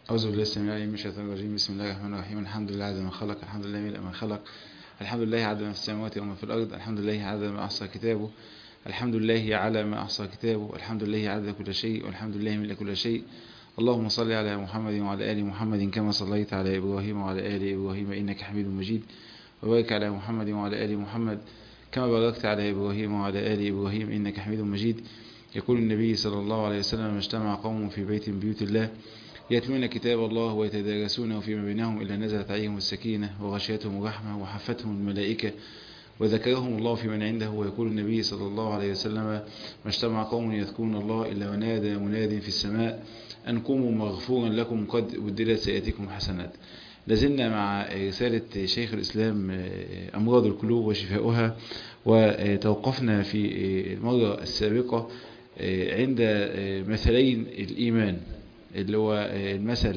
أعوذ بالله السميع العليم من الشيطان الرجيم بسم الله الرحمن الرحيم الحمد لله عدد ما خلق الحمد لله ملء ما خلق الحمد لله عدد ما في السماوات وما في الأرض الحمد لله عدد ما أحصى كتابه الحمد لله على ما أحصى كتابه الحمد لله عدد كل شيء والحمد لله ملء كل شيء اللهم صل على محمد وعلى آل محمد كما صليت على إبراهيم وعلى آل إبراهيم إنك حميد مجيد وبارك على محمد وعلى آل محمد كما باركت على إبراهيم وعلى آل إبراهيم إنك حميد مجيد يقول النبي صلى الله عليه وسلم ما اجتمع قوم في بيت من بيوت الله يتلون كتاب الله ويتدارسونه فيما بينهم إلا نزلت عليهم السكينة وغشيتهم الرحمة وحفتهم الملائكة وذكرهم الله في من عنده ويقول النبي صلى الله عليه وسلم ما اجتمع قوم يذكرون الله إلا ونادى مناد في السماء أن قوموا مغفورا لكم قد بدلت سيئاتكم حسنات لازلنا مع رسالة شيخ الإسلام أمراض القلوب وشفاؤها وتوقفنا في المرة السابقة عند مثلين الإيمان اللي هو المثل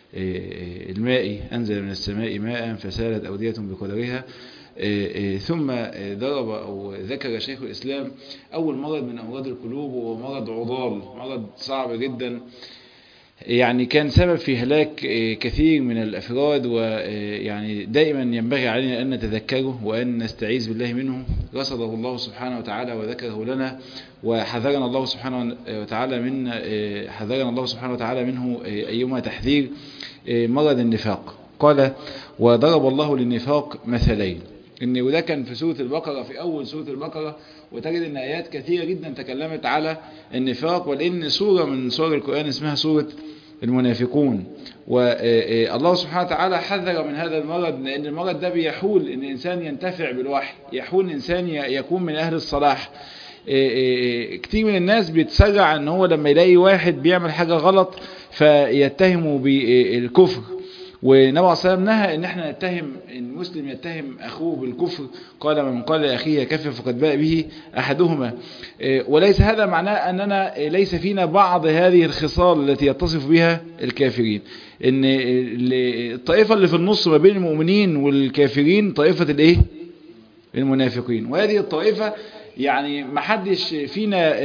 المائي أنزل من السماء ماء فسالت أودية بقدرها ثم ضرب أو ذكر شيخ الإسلام أول مرض من أمراض القلوب وهو مرض عضال مرض صعب جدا يعني كان سبب في هلاك كثير من الأفراد ويعني دائما ينبغي علينا أن نتذكره وأن نستعيذ بالله منه رصده الله سبحانه وتعالى وذكره لنا وحذرنا الله سبحانه وتعالى من حذرنا الله سبحانه وتعالى منه أيما تحذير مرض النفاق قال وضرب الله للنفاق مثلين ان وده كان في سورة البقرة في اول سورة البقرة وتجد ان ايات كثيرة جدا تكلمت على النفاق ولان سورة من سور القرآن اسمها سورة المنافقون والله سبحانه وتعالى حذر من هذا المرض لان المرض ده بيحول ان الانسان ينتفع بالوحي يحول الانسان يكون من اهل الصلاح كتير من الناس بيتسرع ان هو لما يلاقي واحد بيعمل حاجة غلط فيتهمه بالكفر والنبي عليه الصلاة والسلام نهى ان احنا نتهم المسلم يتهم اخوه بالكفر قال من قال لاخيه كفر فقد باء به احدهما وليس هذا معناه اننا ليس فينا بعض هذه الخصال التي يتصف بها الكافرين ان الطائفة اللي في النص ما بين المؤمنين والكافرين طائفة الايه المنافقين وهذه الطائفة يعني ما حدش فينا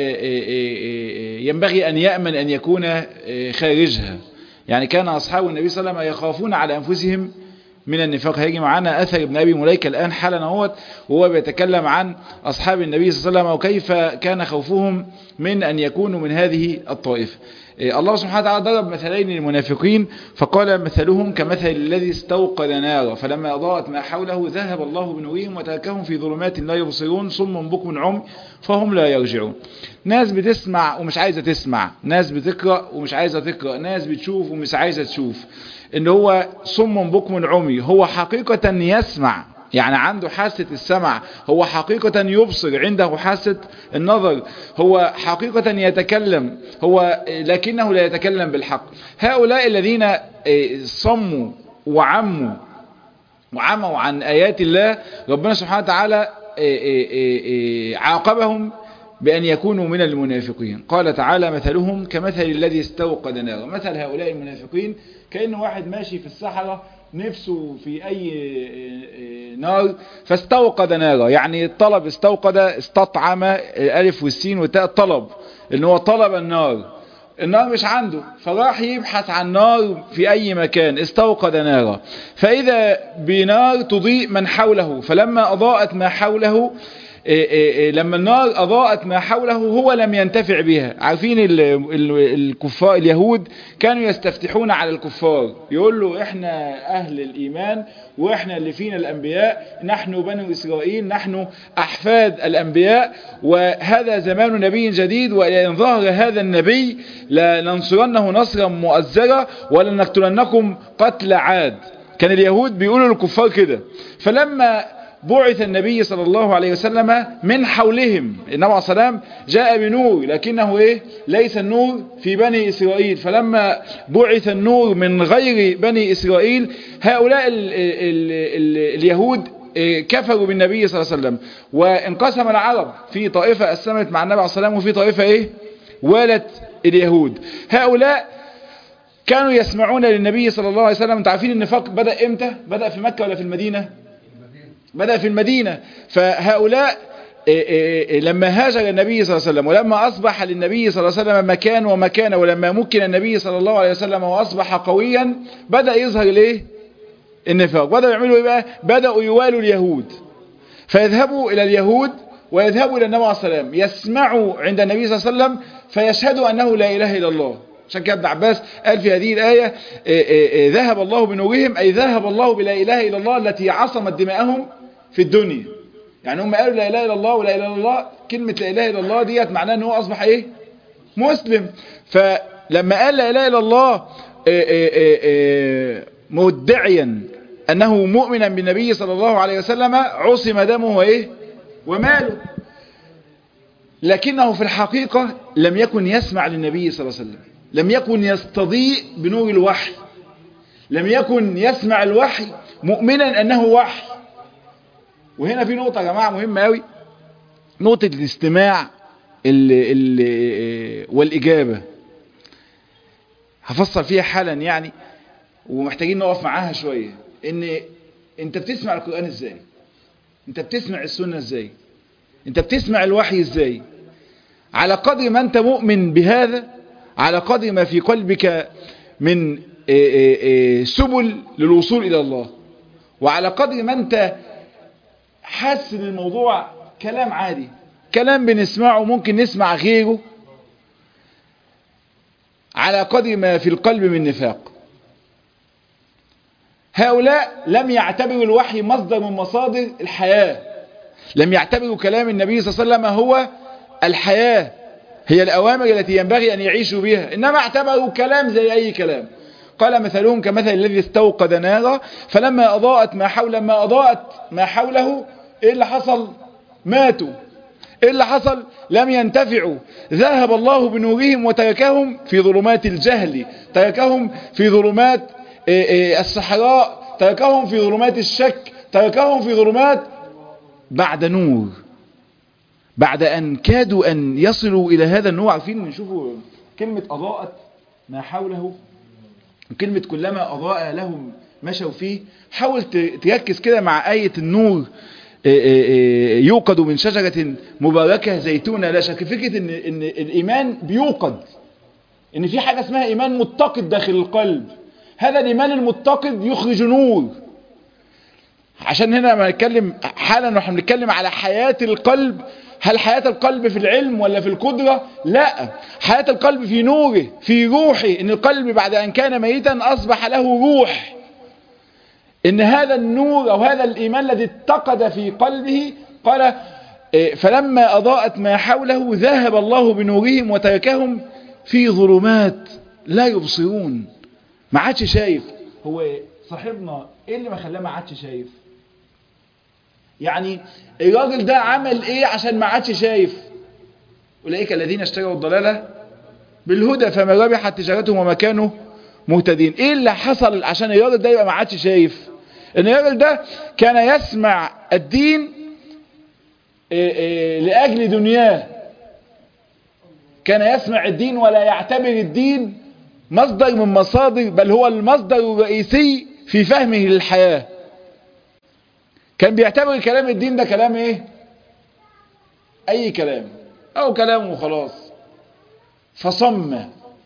ينبغي ان يأمن ان يكون خارجها يعني كان أصحاب النبي صلى الله عليه وسلم يخافون على أنفسهم من النفاق هيجي معانا أثر ابن أبي مليكة الآن حالا اهوت وهو بيتكلم عن أصحاب النبي صلى الله عليه وسلم وكيف كان خوفهم من أن يكونوا من هذه الطائفة الله سبحانه وتعالى ضرب مثلين للمنافقين فقال مثلهم كمثل الذي استوقد نارا فلما أضاءت ما حوله ذهب الله بنورهم وتركهم في ظلمات لا يبصرون صم بكم عم فهم لا يرجعون ناس بتسمع ومش عايزة تسمع ناس بتقرأ ومش عايزة تقرأ ناس بتشوف ومش عايزة تشوف ان هو صم بكم عمي هو حقيقة يسمع يعني عنده حاسة السمع هو حقيقة يبصر عنده حاسة النظر هو حقيقة يتكلم هو لكنه لا يتكلم بالحق هؤلاء الذين صموا وعموا وعموا عن آيات الله ربنا سبحانه وتعالى عاقبهم بأن يكونوا من المنافقين قال تعالى مثلهم كمثل الذي استوقد نارا مثل هؤلاء المنافقين كأن واحد ماشي في الصحراء نفسه في أي نار فاستوقد نارا يعني طلب استوقد استطعم الألف والسين والتاء طلب إن هو طلب النار النار مش عنده فراح يبحث عن نار في أي مكان استوقد نارا فإذا بنار تضيء من حوله فلما أضاءت ما حوله إيه إيه لما النار أضاءت ما حوله هو لم ينتفع بها عارفين الكفار اليهود كانوا يستفتحون على الكفار يقول له احنا أهل الإيمان واحنا اللي فينا الأنبياء نحن بنو إسرائيل نحن أحفاد الأنبياء وهذا زمان نبي جديد وإن ظهر هذا النبي لننصرنه نصرا مؤزرا ولنقتلنكم قتل عاد كان اليهود بيقولوا للكفار كده فلما بعث النبي صلى الله عليه وسلم من حولهم النبي عليه السلام جاء بنور لكنه ايه ليس النور في بني اسرائيل فلما بعث النور من غير بني اسرائيل هؤلاء ال ال ال اليهود كفروا بالنبي صلى الله عليه وسلم وانقسم العرب في طائفة اسلمت مع النبي عليه السلام وفي طائفة ايه والت اليهود هؤلاء كانوا يسمعون للنبي صلى الله عليه وسلم انتوا عارفين النفاق بدأ امتى بدأ في مكة ولا في المدينة بدأ في المدينة فهؤلاء لما هاجر النبي صلى الله عليه وسلم ولما أصبح للنبي صلى الله عليه وسلم مكان ومكان ولما مكن النبي صلى الله عليه وسلم وأصبح قويا بدأ يظهر ليه النفاق بدأوا يعملوا ايه بقى بدأوا يوالوا اليهود فيذهبوا إلى اليهود ويذهبوا إلى النبي عليه الصلاة والسلام يسمعوا عند النبي صلى الله عليه وسلم فيشهدوا أنه لا إله إلا الله عشان كده ابن عباس قال في هذه الآية إيه إيه إيه ذهب الله بنورهم أي ذهب الله بلا إله إلا الله التي عصمت دماءهم في الدنيا يعني هم قالوا لا إله إلا الله ولا إله إلا الله كلمة لا إله إلا الله ديت معناه أنه أصبح إيه مسلم فلما قال لا إله إلا الله مدعيا أنه مؤمنا بالنبي صلى الله عليه وسلم عصم دمه وإيه وماله لكنه في الحقيقة لم يكن يسمع للنبي صلى الله عليه وسلم لم يكن يستضيء بنور الوحي لم يكن يسمع الوحي مؤمنا أنه وحي وهنا في نقطة يا جماعة مهمة قوي نقطة الاستماع ال ال والإجابة هفصل فيها حالا يعني ومحتاجين نقف معاها شوية ان انت بتسمع القرآن ازاي انت بتسمع السنة ازاي انت بتسمع الوحي ازاي على قدر ما انت مؤمن بهذا على قدر ما في قلبك من سبل للوصول الى الله وعلى قدر ما انت حاسس ان الموضوع كلام عادي كلام بنسمعه ممكن نسمع غيره على قدر ما في القلب من نفاق هؤلاء لم يعتبروا الوحي مصدر من مصادر الحياة لم يعتبروا كلام النبي صلى الله عليه وسلم هو الحياة هي الأوامر التي ينبغي أن يعيشوا بها إنما اعتبروا كلام زي أي كلام قال مثلهم كمثل الذي استوقد نارا فلما أضاءت ما حول لما أضاءت ما حوله إيه اللي حصل ماتوا إيه اللي حصل لم ينتفعوا ذهب الله بنورهم وتركهم في ظلمات الجهل تركهم في ظلمات الصحراء تركهم في ظلمات الشك تركهم في ظلمات بعد نور بعد أن كادوا أن يصلوا إلى هذا النور عارفين نشوفوا كلمة أضاءت ما حوله وكلمة كلما أضاء لهم مشوا فيه حاول تركز كده مع آية النور يوقد من شجرة مباركة زيتونة لا شك فكرة إن, إن الإيمان بيوقد إن في حاجة اسمها إيمان متقد داخل القلب هذا الإيمان المتقد يخرج نور عشان هنا لما نتكلم حالا نحن بنتكلم على حياة القلب هل حياة القلب في العلم ولا في القدرة لا حياة القلب في نوره في روحه ان القلب بعد ان كان ميتا اصبح له روح ان هذا النور او هذا الايمان الذي اتقد في قلبه قال فلما اضاءت ما حوله ذهب الله بنورهم وتركهم في ظلمات لا يبصرون ما عادش شايف هو صاحبنا ايه اللي ما خلاه ما عادش شايف يعني الراجل ده عمل ايه عشان ما عادش شايف اولئك الذين اشتروا الضلاله بالهدى فما ربحت تجارتهم وما كانوا مهتدين ايه اللي حصل عشان الراجل ده يبقى ما عادش شايف ان الراجل ده كان يسمع الدين إيه إيه لاجل دنياه كان يسمع الدين ولا يعتبر الدين مصدر من مصادر بل هو المصدر الرئيسي في فهمه للحياة كان بيعتبر كلام الدين ده كلام ايه اي كلام او كلام وخلاص فصم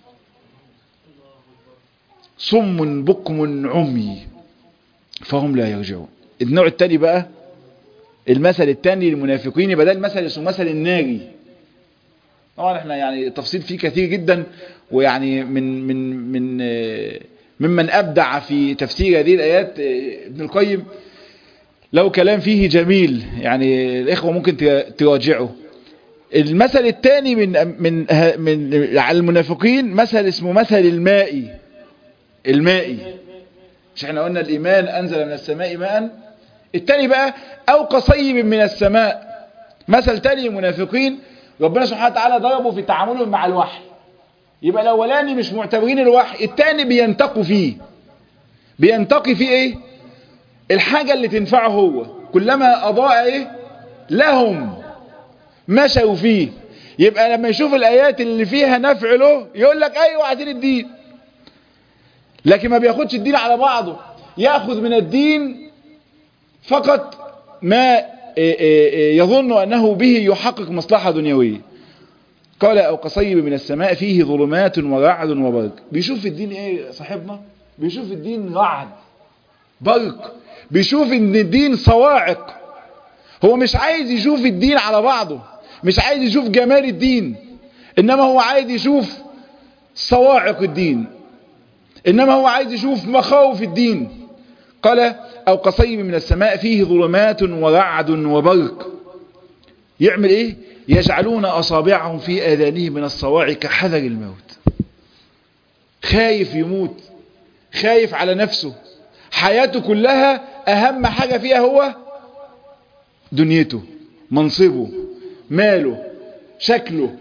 صم بكم عمي فهم لا يرجعون النوع التاني بقى المثل التاني للمنافقين يبقى ده المثل اسمه مثل الناري طبعا احنا يعني التفصيل فيه كثير جدا ويعني من من من ممن ابدع في تفسير هذه الايات ابن القيم له كلام فيه جميل يعني الاخوه ممكن تراجعه المثل الثاني من من من على المنافقين مثل اسمه مثل الماء المائي مش احنا قلنا الايمان انزل من السماء ماء الثاني بقى او كصيب من السماء مثل ثاني المنافقين ربنا سبحانه وتعالى ضربه في تعاملهم مع الوحي يبقى الاولاني مش معتبرين الوحي الثاني بينتقوا فيه بينتقي فيه ايه الحاجة اللي تنفعه هو كلما اضاء ايه لهم مشوا فيه يبقى لما يشوف الايات اللي فيها نفع له يقول لك ايوه عايزين الدين لكن ما بياخدش الدين على بعضه ياخذ من الدين فقط ما يظن أنه به يحقق مصلحة دنيوية قال أو كصيب من السماء فيه ظلمات ورعد وبرق بيشوف الدين ايه صاحبنا بيشوف الدين رعد برق بيشوف ان الدين صواعق هو مش عايز يشوف الدين على بعضه مش عايز يشوف جمال الدين انما هو عايز يشوف صواعق الدين انما هو عايز يشوف مخاوف الدين قال او كصيب من السماء فيه ظلمات ورعد وبرق يعمل ايه يجعلون اصابعهم في اذانهم من الصواعق حذر الموت خايف يموت خايف على نفسه حياته كلها اهم حاجة فيها هو دنيته منصبه ماله شكله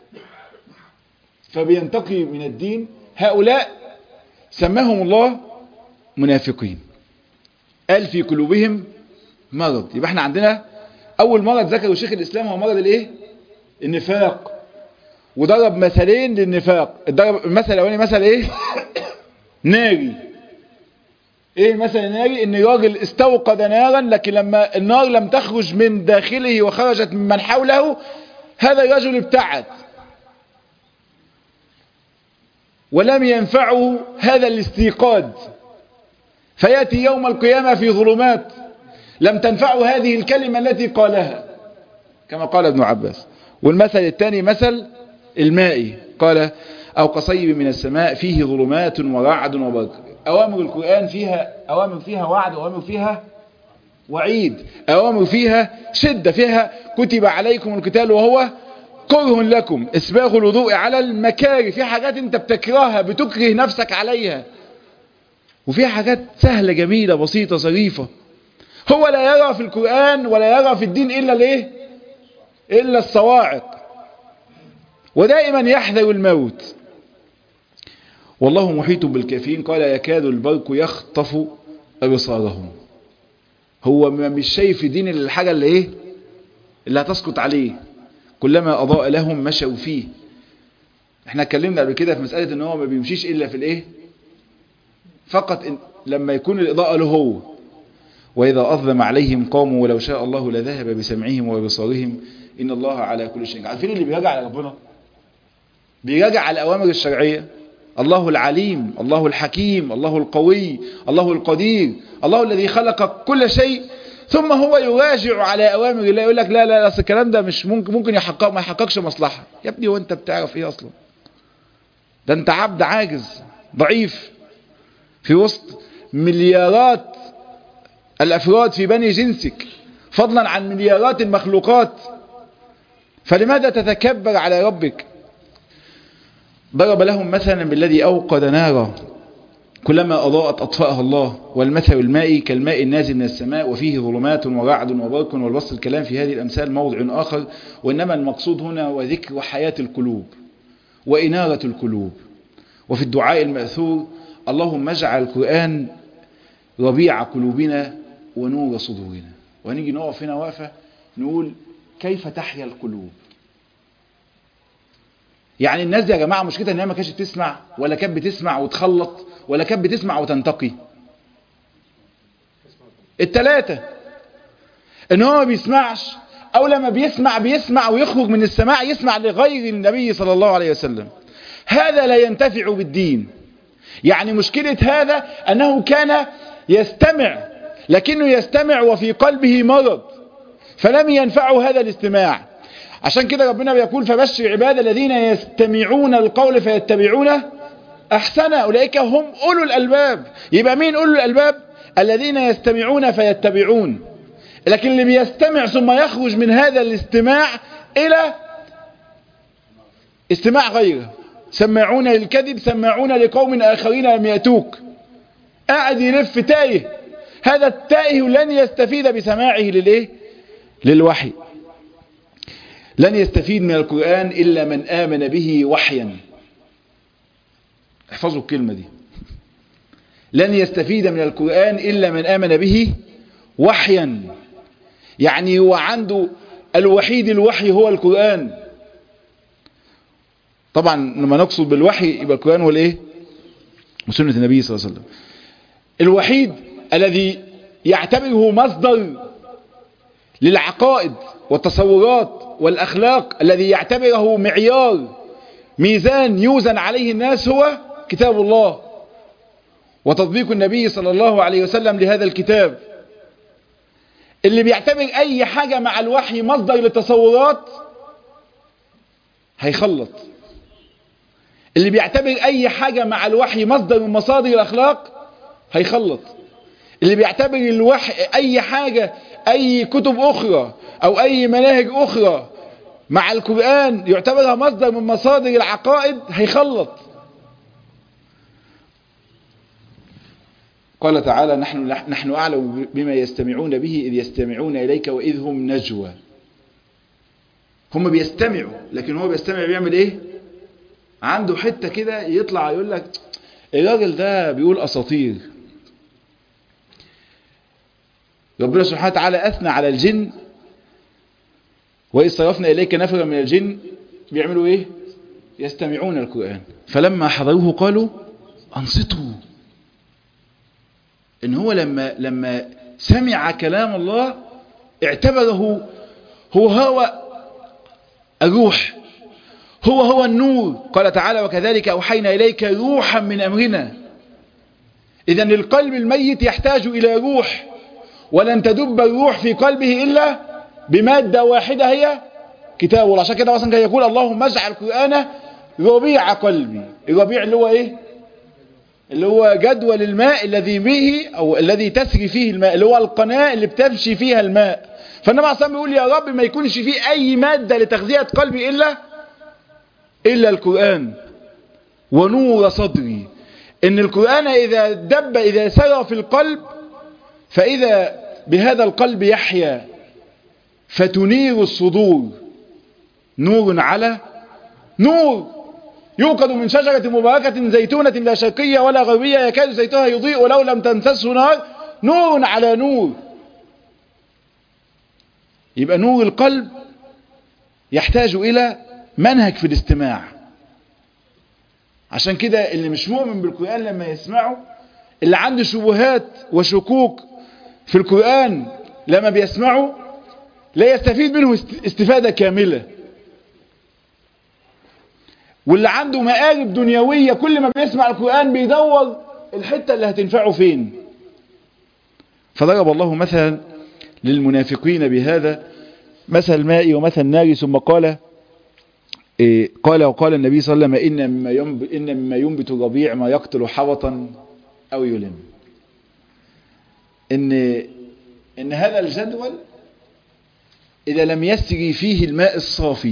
فبينتقي من الدين هؤلاء سماهم الله منافقين قال في قلوبهم مرض يبقى احنا عندنا اول مرض ذكره شيخ الاسلام هو مرض الايه النفاق وضرب مثلين للنفاق ضرب المثل الاولاني مثل ايه ناري ايه المثل الناري ان راجل استوقد نارا لكن لما النار لم تخرج من داخله وخرجت ممن حوله هذا الرجل ابتعد ولم ينفعه هذا الاستيقاد فيأتي يوم القيامة في ظلمات لم تنفعه هذه الكلمة التي قالها كما قال ابن عباس والمثل الثاني مثل المائي قال أو قصيب من السماء فيه ظلمات ورعد وبرق أوامر القرآن فيها أوامر فيها وعد أوامر فيها وعيد أوامر فيها شدة فيها كتب عليكم القتال وهو كره لكم اسباغ الوضوء على المكاره في حاجات انت بتكرهها بتكره نفسك عليها وفي حاجات سهلة جميلة بسيطة ظريفة هو لا يرى في القرآن ولا يرى في الدين إلا الايه إلا الصواعق ودائما يحذر الموت والله محيط بالكافرين قال يكاد البرق يخطف أبصارهم هو مش شايف الدين إلا الحاجة اللي ايه اللي هتسقط عليه كلما أضاء لهم مشوا فيه احنا اتكلمنا قبل كده في مسألة ان هو ما بيمشيش إلا في الايه فقط إن لما يكون الإضاءة له هو وإذا أظلم عليهم قاموا ولو شاء الله لذهب بسمعهم وبصارهم إن الله على كل شيء عارفين اللي بيراجع على ربنا بيراجع على الأوامر الشرعية الله العليم الله الحكيم الله القوي الله القدير الله الذي خلق كل شيء ثم هو يراجع على أوامر الله يقول لك لا لا أصل الكلام ده مش ممكن ممكن يحقق ما يحققش مصلحة يا ابني وانت بتعرف ايه أصلا ده انت عبد عاجز ضعيف في وسط مليارات الأفراد في بني جنسك فضلا عن مليارات المخلوقات فلماذا تتكبر على ربك ضرب لهم مثلا بالذي أوقد نارا كلما أضاءت أطفأها الله والمثل المائي كالماء النازل من السماء وفيه ظلمات ورعد وبرق والبسط الكلام في هذه الأمثال موضع آخر وإنما المقصود هنا وذكر حياة القلوب وإنارة القلوب وفي الدعاء المأثور اللهم اجعل القرآن ربيع قلوبنا ونور صدورنا وهنيجي نقف هنا واقفة نقول كيف تحيا القلوب يعني الناس دي يا جماعة مشكلتها ان هي ما كانتش بتسمع ولا كانت بتسمع وتخلط ولا كانت بتسمع وتنتقي التلاتة ان هو ما بيسمعش او لما بيسمع بيسمع ويخرج من السماع يسمع لغير النبي صلى الله عليه وسلم هذا لا ينتفع بالدين يعني مشكلة هذا انه كان يستمع لكنه يستمع وفي قلبه مرض فلم ينفعه هذا الاستماع عشان كده ربنا بيقول فبشر عباد الذين يستمعون القول فيتبعون احسن اولئك هم اولو الالباب يبقى مين اولو الالباب الذين يستمعون فيتبعون لكن اللي بيستمع ثم يخرج من هذا الاستماع الى استماع غيره سماعون للكذب سماعون لقوم اخرين لم ياتوك قاعد يلف تايه هذا التائه لن يستفيد بسماعه للايه للوحي لن يستفيد من القرآن إلا من آمن به وحيا احفظوا الكلمة دي لن يستفيد من القرآن إلا من آمن به وحيا يعني هو عنده الوحيد الوحي هو القرآن طبعا لما نقصد بالوحي يبقى القرآن هو الايه وسنة النبي صلى الله عليه وسلم الوحيد الذي يعتبره مصدر للعقائد والتصورات والأخلاق الذي يعتبره معيار ميزان يوزن عليه الناس هو كتاب الله وتطبيق النبي صلى الله عليه وسلم لهذا الكتاب اللي بيعتبر أي حاجة مع الوحي مصدر للتصورات هيخلط اللي بيعتبر أي حاجة مع الوحي مصدر من مصادر الأخلاق هيخلط اللي بيعتبر الوحي أي حاجة أي كتب أخرى أو أي مناهج أخرى مع القرآن يعتبرها مصدر من مصادر العقائد هيخلط قال تعالى نحن نحن أعلم بما يستمعون به إذ يستمعون إليك وإذ هم نجوى هم بيستمعوا لكن هو بيستمع بيعمل إيه عنده حتة كده يطلع يقول لك الراجل ده بيقول أساطير ربنا سبحانه وتعالى أثنى على الجن وإذ صرفنا إليك نفرا من الجن بيعملوا إيه يستمعون القرآن فلما حضروه قالوا أنصتوا إن هو لما لما سمع كلام الله اعتبره هو هو الروح هو هو النور قال تعالى وكذلك أوحينا إليك روحا من أمرنا إذا القلب الميت يحتاج إلى روح ولن تدب الروح في قلبه إلا بمادة واحدة هي كتاب الله عشان كده مثلا كان يقول اللهم اجعل القرآن ربيع قلبي الربيع اللي هو ايه اللي هو جدول الماء الذي به او الذي تسري فيه الماء اللي هو القناة اللي بتمشي فيها الماء فالنبي عليه الصلاة بيقول يا رب ما يكونش فيه اي مادة لتغذية قلبي الا الا القرآن ونور صدري ان القرآن اذا دب اذا سرى في القلب فاذا بهذا القلب يحيا فتنير الصدور نور على نور يوقد من شجرة مباركة زيتونة لا شرقية ولا غربية يكاد زيتها يضيء ولو لم تمسسه نار نور على نور يبقى نور القلب يحتاج إلى منهج في الاستماع عشان كده اللي مش مؤمن بالقرآن لما يسمعه اللي عنده شبهات وشكوك في القرآن لما بيسمعه لا يستفيد منه استفادة كاملة واللي عنده مآرب دنيوية كل ما بيسمع القرآن بيدور الحتة اللي هتنفعه فين فضرب الله مثلا للمنافقين بهذا مثل الماء ومثل النار ثم قال إيه قال وقال النبي صلى الله عليه وسلم إن مما ينبت, إن مما ينبت الربيع ما يقتل حوطا أو يلم إن, إن هذا الجدول إذا لم يسري فيه الماء الصافي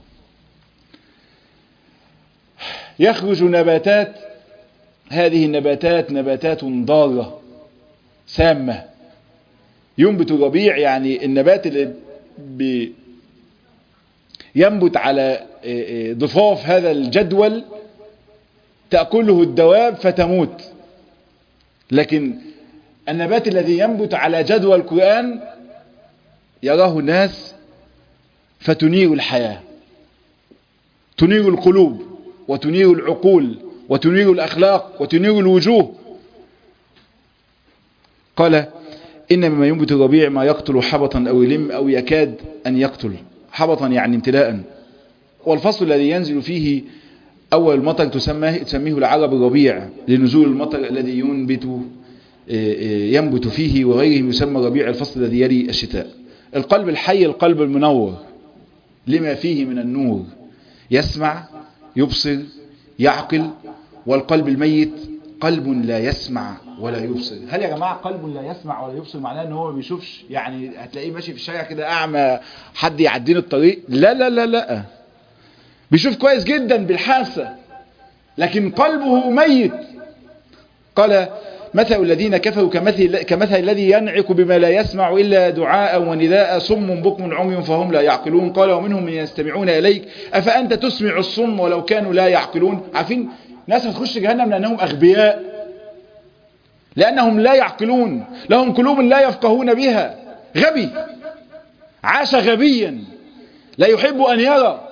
يخرج نباتات هذه النباتات نباتات ضارة سامة ينبت الربيع يعني النبات اللي بي ينبت على ضفاف هذا الجدول تأكله الدواب فتموت لكن النبات الذي ينبت على جدول القرآن يراه الناس فتنير الحياة تنير القلوب وتنير العقول وتنير الأخلاق وتنير الوجوه قال إن مما ينبت الربيع ما يقتل حبطا أو يلم أو يكاد أن يقتل حبطا يعني امتلاء والفصل الذي ينزل فيه أول المطر تسميه, تسميه العرب الربيع لنزول المطر الذي ينبت ينبت فيه وغيره يسمى ربيع الفصل الذي يلي الشتاء القلب الحي القلب المنور لما فيه من النور يسمع يبصر يعقل والقلب الميت قلب لا يسمع ولا يبصر هل يا جماعة قلب لا يسمع ولا يبصر معناه ان هو ما بيشوفش يعني هتلاقيه ماشي في الشارع كده اعمى حد يعديني الطريق لا لا لا لا بيشوف كويس جدا بالحاسة لكن قلبه ميت قال مثل الذين كفروا كمثل, كمثل الذي ينعق بما لا يسمع إلا دعاء ونداء صم بكم عمي فهم لا يعقلون قال ومنهم من يستمعون إليك أفأنت تسمع الصم ولو كانوا لا يعقلون عارفين ناس هتخش جهنم لأنهم أغبياء لأنهم لا يعقلون لهم قلوب لا يفقهون بها غبي عاش غبيا لا يحب أن يرى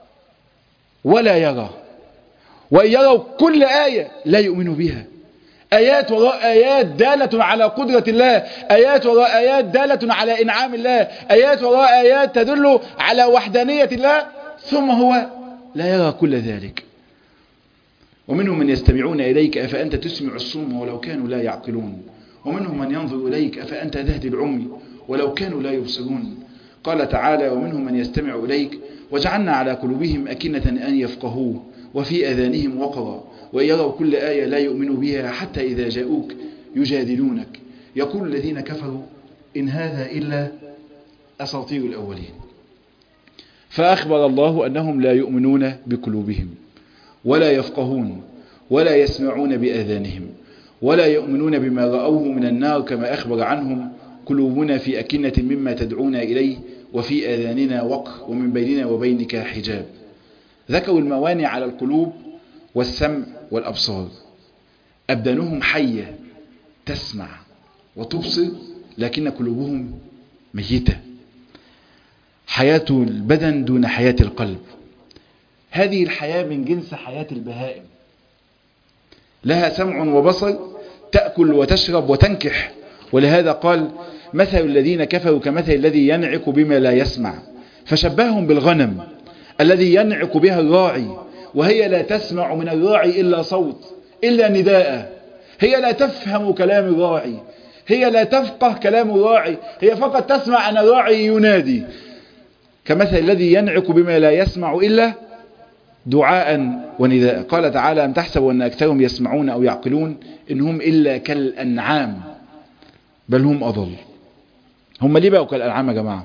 ولا يرى وإن يروا كل آية لا يؤمن بها آيات وراء آيات دالة على قدرة الله آيات وراء آيات دالة على إنعام الله آيات وراء آيات تدل على وحدانية الله ثم هو لا يرى كل ذلك ومنهم من يستمعون إليك أفأنت تسمع الصوم ولو كانوا لا يعقلون ومنهم من ينظر إليك أفأنت تهدي العمي ولو كانوا لا يبصرون قال تعالى ومنهم من يستمع إليك وجعلنا على قلوبهم أكنة أن يفقهوه وفي أذانهم وقرا وإن يروا كل آية لا يؤمنوا بها حتى إذا جاءوك يجادلونك يقول الذين كفروا إن هذا إلا أساطير الأولين فأخبر الله أنهم لا يؤمنون بقلوبهم ولا يفقهون ولا يسمعون بآذانهم ولا يؤمنون بما رأوه من النار كما أخبر عنهم قلوبنا في أكنة مما تدعونا إليه وفي آذاننا وقر ومن بيننا وبينك حجاب ذكروا الموانع على القلوب والسمع والأبصار أبدانهم حية تسمع وتبصر لكن قلوبهم ميتة حياة البدن دون حياة القلب هذه الحياة من جنس حياة البهائم لها سمع وبصر تأكل وتشرب وتنكح ولهذا قال مثل الذين كفروا كمثل الذي ينعق بما لا يسمع فشبههم بالغنم الذي ينعق بها الراعي وهي لا تسمع من الراعي إلا صوت إلا نداء هي لا تفهم كلام الراعي هي لا تفقه كلام الراعي هي فقط تسمع أن الراعي ينادي كمثل الذي ينعق بما لا يسمع إلا دعاء ونداء قال تعالى أم تحسبوا أن أكثرهم يسمعون أو يعقلون إنهم إلا كالأنعام بل هم أضل هم ليه بقوا كالأنعام يا جماعة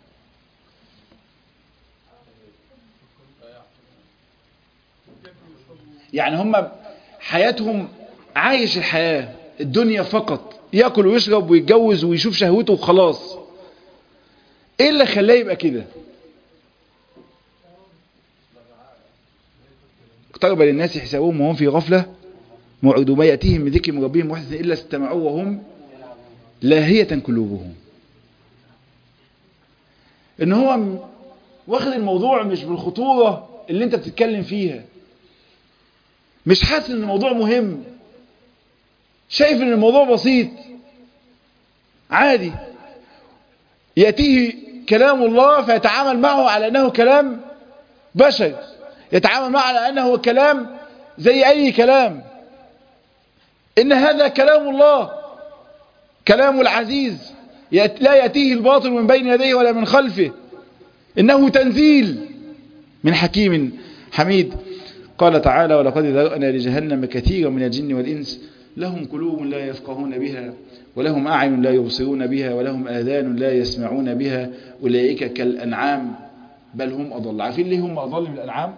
يعني هم حياتهم عايش الحياة الدنيا فقط يأكل ويشرب ويتجوز ويشوف شهوته وخلاص ايه اللي خلاه يبقى كده اقترب للناس حسابهم وهم في غفلة موعد ما يأتيهم من ذكر من ربهم محدث إلا استمعوا وهم لاهية قلوبهم ان هو واخد الموضوع مش بالخطورة اللي انت بتتكلم فيها مش حاسس ان الموضوع مهم شايف ان الموضوع بسيط عادي يأتيه كلام الله فيتعامل معه على انه كلام بشر يتعامل معه على انه كلام زي اي كلام ان هذا كلام الله كلام العزيز لا يأتيه الباطل من بين يديه ولا من خلفه إنه تنزيل من حكيم حميد قال تعالى ولقد ذرأنا لجهنم كثيرا من الجن والإنس لهم قلوب لا يفقهون بها ولهم أعين لا يبصرون بها ولهم آذان لا يسمعون بها أولئك كالأنعام بل هم أضل عارفين ليه هم أضل من الأنعام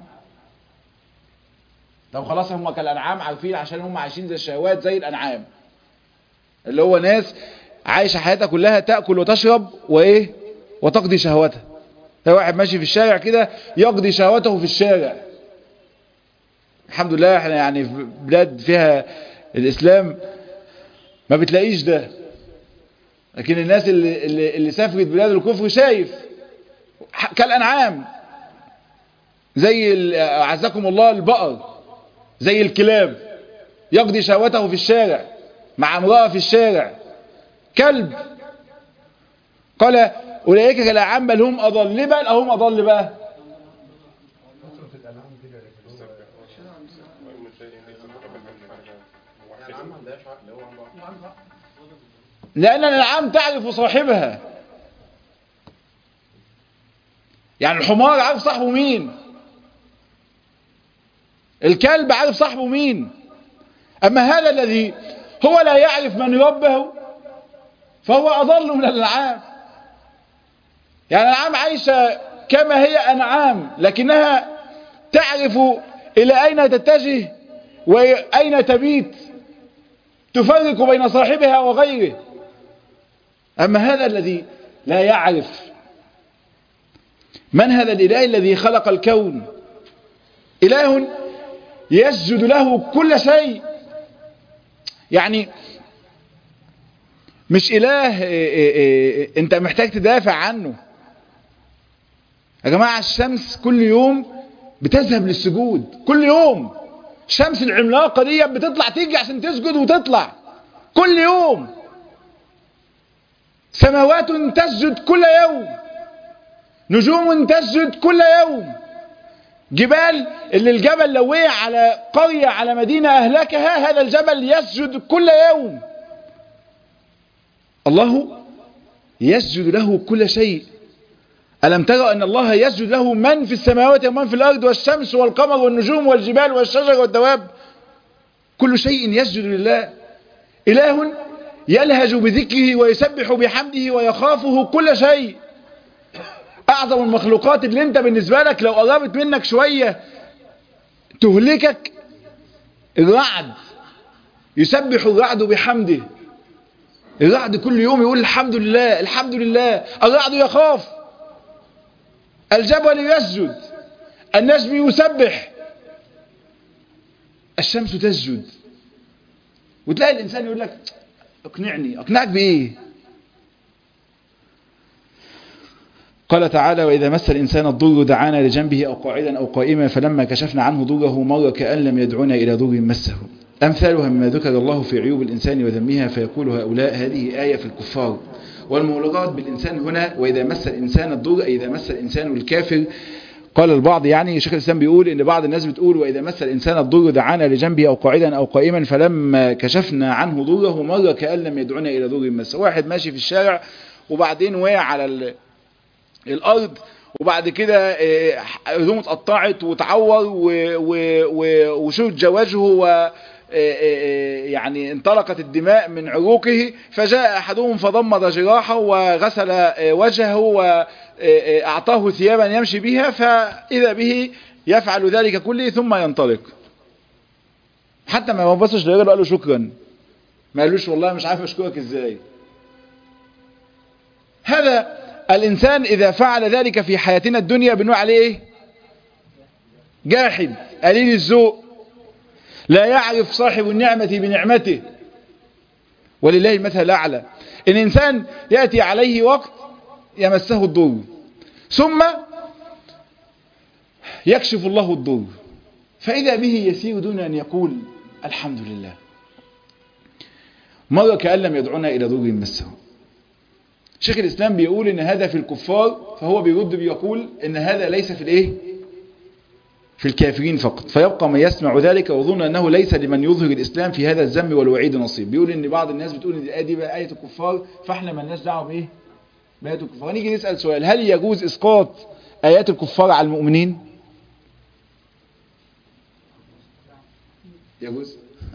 طب خلاص هم كالأنعام عارفين عشان هم عايشين زي الشهوات زي الأنعام اللي هو ناس عايشة حياتها كلها تأكل وتشرب وإيه وتقضي شهوتها ده واحد ماشي في الشارع كده يقضي شهوته في الشارع الحمد لله احنا يعني في بلاد فيها الإسلام ما بتلاقيش ده لكن الناس اللي, اللي, اللي سافرت بلاد الكفر شايف كالأنعام زي أعزكم الله البقر زي الكلاب يقضي شهوته في الشارع مع امرأة في الشارع كلب قال أولئك كالأنعام بل هم أضل ليه بقى هم أضل بقى لأن الأنعام تعرف صاحبها يعني الحمار عارف صاحبه مين الكلب عارف صاحبه مين أما هذا الذي هو لا يعرف من ربه فهو أضل من الأنعام يعني الأنعام عايشة كما هي أنعام لكنها تعرف إلى أين تتجه وأين تبيت تفرق بين صاحبها وغيره أما هذا الذي لا يعرف من هذا الإله الذي خلق الكون إله يسجد له كل شيء يعني مش إله إيه إيه إيه أنت محتاج تدافع عنه يا جماعة الشمس كل يوم بتذهب للسجود كل يوم الشمس العملاقة دي بتطلع تيجي عشان تسجد وتطلع كل يوم سماوات تسجد كل يوم نجوم تسجد كل يوم جبال اللي الجبل لو وقع على قرية على مدينة أهلكها هذا الجبل يسجد كل يوم الله يسجد له كل شيء ألم ترى أن الله يسجد له من في السماوات ومن في الأرض والشمس والقمر والنجوم والجبال والشجر والدواب كل شيء يسجد لله إله يلهج بذكره ويسبح بحمده ويخافه كل شيء أعظم المخلوقات اللي انت بالنسبة لك لو قربت منك شوية تهلكك الرعد يسبح الرعد بحمده الرعد كل يوم يقول الحمد لله الحمد لله الرعد يخاف الجبل يسجد النجم يسبح الشمس تسجد وتلاقي الإنسان يقول لك اقنعني اقنعك بإيه قال تعالى وإذا مس الإنسان الضر دعانا لجنبه أو قاعدا أو قائما فلما كشفنا عنه ضره مر كأن لم يدعونا إلى ضر مسه أمثالها مما ذكر الله في عيوب الإنسان وذمها فيقول هؤلاء هذه آية في الكفار والمولغات بالإنسان هنا وإذا مس الإنسان الضر أي إذا مس الإنسان الكافر قال البعض يعني شيخ الإسلام بيقول إن بعض الناس بتقول وإذا مس الإنسان الضر دعانا لجنبه أو قاعدا أو قائما فلما كشفنا عنه ضره مر كأن لم يدعونا إلى ضر مسه واحد ماشي في الشارع وبعدين وقع على ال... الارض وبعد كده هدومه اتقطعت وتعور وشج وجهه و يعني انطلقت الدماء من عروقه فجاء احدهم فضمد جراحه وغسل وجهه واعطاه ثيابا يمشي بها فاذا به يفعل ذلك كله ثم ينطلق حتى ما بصش للراجل قال له شكرا ما قالوش والله مش عارف اشكرك ازاي هذا الإنسان إذا فعل ذلك في حياتنا الدنيا بنقول عليه إيه؟ جاحد قليل الذوق لا يعرف صاحب النعمة بنعمته ولله المثل الأعلى إن إنسان يأتي عليه وقت يمسه الضر ثم يكشف الله الضر فإذا به يسير دون أن يقول الحمد لله مرة كأن لم يدعونا إلى ضر مسه شيخ الإسلام بيقول إن هذا في الكفار فهو بيرد بيقول إن هذا ليس في الإيه في الكافرين فقط فيبقى من يسمع ذلك ويظن أنه ليس لمن يظهر الإسلام في هذا الذنب والوعيد نصيب بيقول إن بعض الناس بتقول إن الآية دي بقى آية الكفار فإحنا ما لناش دعوة بإيه بآية الكفار نيجي نسأل سؤال هل يجوز إسقاط آيات الكفار على المؤمنين يجوز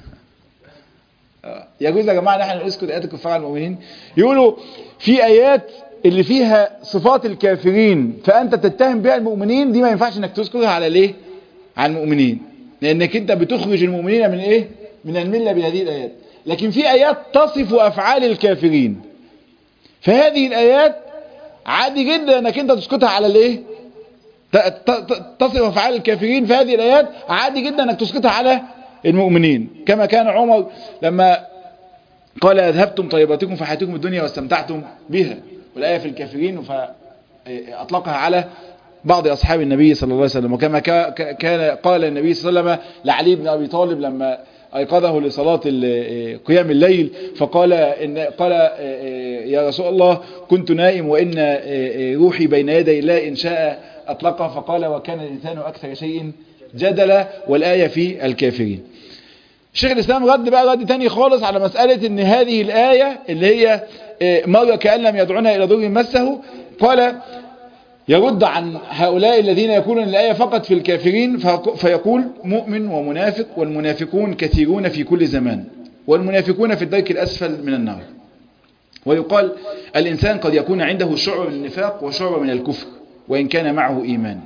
يجوز يا جماعة نحن نسكت آيات الكفار على المؤمنين يقولوا في آيات اللي فيها صفات الكافرين فأنت تتهم بها المؤمنين دي ما ينفعش انك تذكرها على ليه على المؤمنين لأنك انت بتخرج المؤمنين من ايه من الملة بهذه الآيات لكن في آيات تصف أفعال الكافرين فهذه الآيات عادي جدا انك انت تسكتها على الايه تصف أفعال الكافرين في هذه الآيات عادي جدا انك تسكتها على المؤمنين كما كان عمر لما قال أذهبتم طيباتكم في حياتكم الدنيا واستمتعتم بها والآية في الكافرين فأطلقها على بعض أصحاب النبي صلى الله عليه وسلم وكما كان قال النبي صلى الله عليه وسلم لعلي بن أبي طالب لما أيقظه لصلاة قيام الليل فقال إن قال يا رسول الله كنت نائم وإن روحي بين يدي الله إن شاء أطلقها فقال وكان الإنسان أكثر شيء جدلا والآية في الكافرين شيخ الإسلام رد بقى رد تاني خالص على مسألة ان هذه الآية اللي هي مرة كأن لم يدعونا إلى ضر مسه قال يرد عن هؤلاء الذين يقولون الآية فقط في الكافرين فيقول مؤمن ومنافق والمنافقون كثيرون في كل زمان والمنافقون في الدرك الأسفل من النار ويقال الإنسان قد يكون عنده شعر من النفاق وشعر من الكفر وإن كان معه إيمان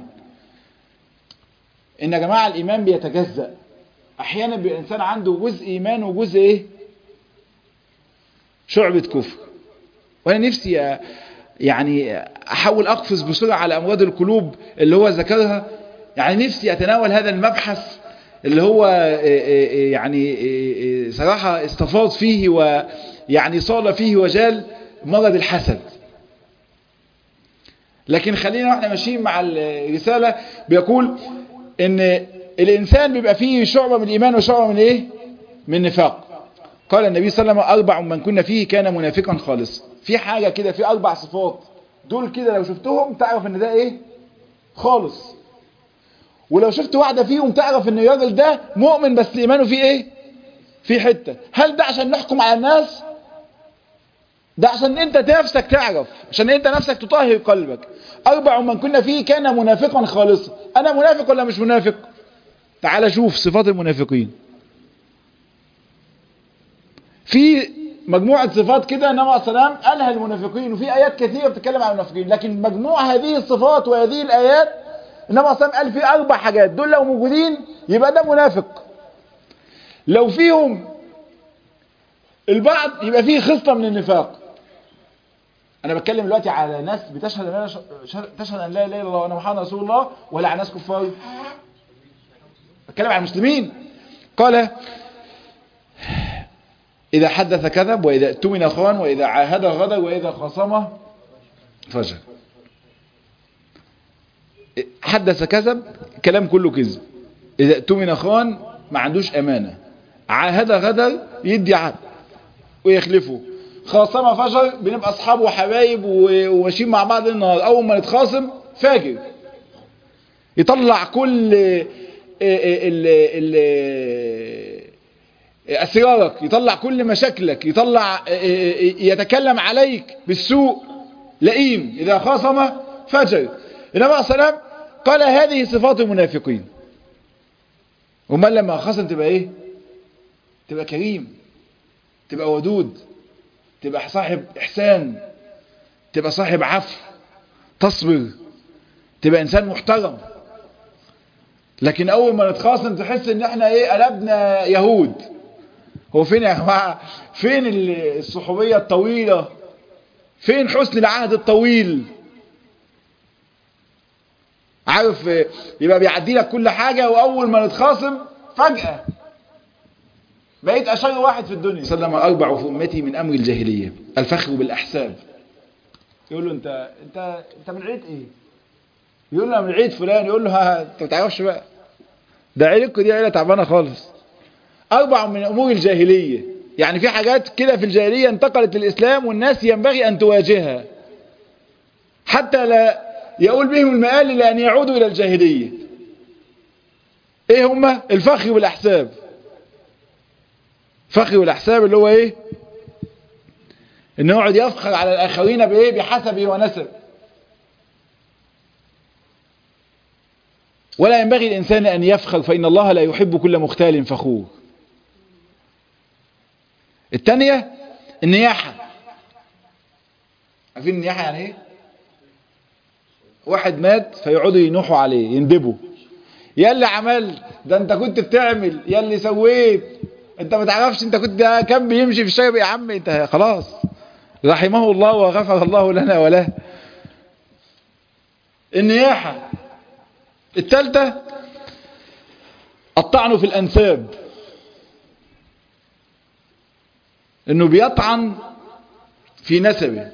إن يا جماعة الإيمان بيتجزأ احيانا بيبقى الانسان عنده جزء ايمان وجزء ايه شعبة كفر وانا نفسي يعني احاول اقفز بسرعة على امراض القلوب اللي هو ذكرها يعني نفسي اتناول هذا المبحث اللي هو يعني صراحة استفاض فيه ويعني صال فيه وجال مرض الحسد لكن خلينا واحنا ماشيين مع الرسالة بيقول ان الانسان بيبقى فيه شعبة من الايمان وشعبة من ايه من النفاق قال النبي صلى الله عليه وسلم اربع من كنا فيه كان منافقا خالصا في حاجة كده في اربع صفات دول كده لو شفتهم تعرف ان ده ايه خالص ولو شفت واحدة فيهم تعرف ان الراجل ده مؤمن بس ايمانه فيه ايه في حتة هل ده عشان نحكم على الناس ده عشان انت نفسك تعرف عشان انت نفسك تطهر قلبك اربع من كنا فيه كان منافقا خالصا انا منافق ولا مش منافق تعال شوف صفات المنافقين في مجموعة صفات كده النبي عليه السلام قالها المنافقين وفي آيات كثيرة بتتكلم عن المنافقين لكن مجموع هذه الصفات وهذه الآيات النبي عليه السلام قال في أربع حاجات دول لو موجودين يبقى ده منافق لو فيهم البعض يبقى فيه خصلة من النفاق أنا بتكلم دلوقتي على ناس بتشهد أن لا تشهد أن لا إله إلا الله وأنا محمد رسول الله ولا على ناس كفار بتكلم على المسلمين قال إذا حدث كذب وإذا اؤتمن خان وإذا عاهد غدر وإذا خصم فجر حدث كذب كلام كله كذب إذا اؤتمن خان ما عندوش أمانة عاهد غدر يدي عهد ويخلفه خاصم فجر بنبقى أصحاب وحبايب وماشيين مع بعض النهار أول ما نتخاصم فاجر يطلع كل ال ال أسرارك يطلع كل مشاكلك يطلع يتكلم عليك بالسوء لئيم إذا خاصم فجر النبي عليه السلام قال هذه صفات المنافقين ومن لما خاصم تبقى ايه تبقى كريم تبقى ودود تبقى صاحب إحسان تبقى صاحب عفو تصبر تبقى إنسان محترم لكن أول ما نتخاصم تحس إن إحنا إيه قلبنا يهود هو فين يا جماعة فين الصحوبية الطويلة فين حسن العهد الطويل عارف يبقى بيعدي لك كل حاجة وأول ما نتخاصم فجأة بقيت أشر واحد في الدنيا سلم أربع في أمتي من أمر الجاهلية الفخر بالأحساب يقول له أنت أنت أنت من عيد إيه يقول له من عيد فلان يقول له ها أنت ما تعرفش بقى ده عيلتكم دي عيلة تعبانة خالص أربع من أمور الجاهلية يعني في حاجات كده في الجاهلية انتقلت للإسلام والناس ينبغي أن تواجهها حتى لا يقول بهم المآل إلى أن يعودوا إلى الجاهلية إيه هما الفخر والأحساب فخر والأحساب اللي هو إيه إنه يقعد يفخر على الآخرين بإيه بحسبه ونسب ولا ينبغي الإنسان أن يفخر فإن الله لا يحب كل مختال فخور الثانية النياحة عارفين النياحة يعني ايه واحد مات فيقعدوا ينوحوا عليه يندبوا يا اللي عملت ده انت كنت بتعمل يا اللي سويت انت ما تعرفش انت كنت كان بيمشي في الشارع يا عم انت خلاص رحمه الله وغفر الله لنا وله النياحة الثالثة الطعن في الأنساب انه بيطعن في نسبه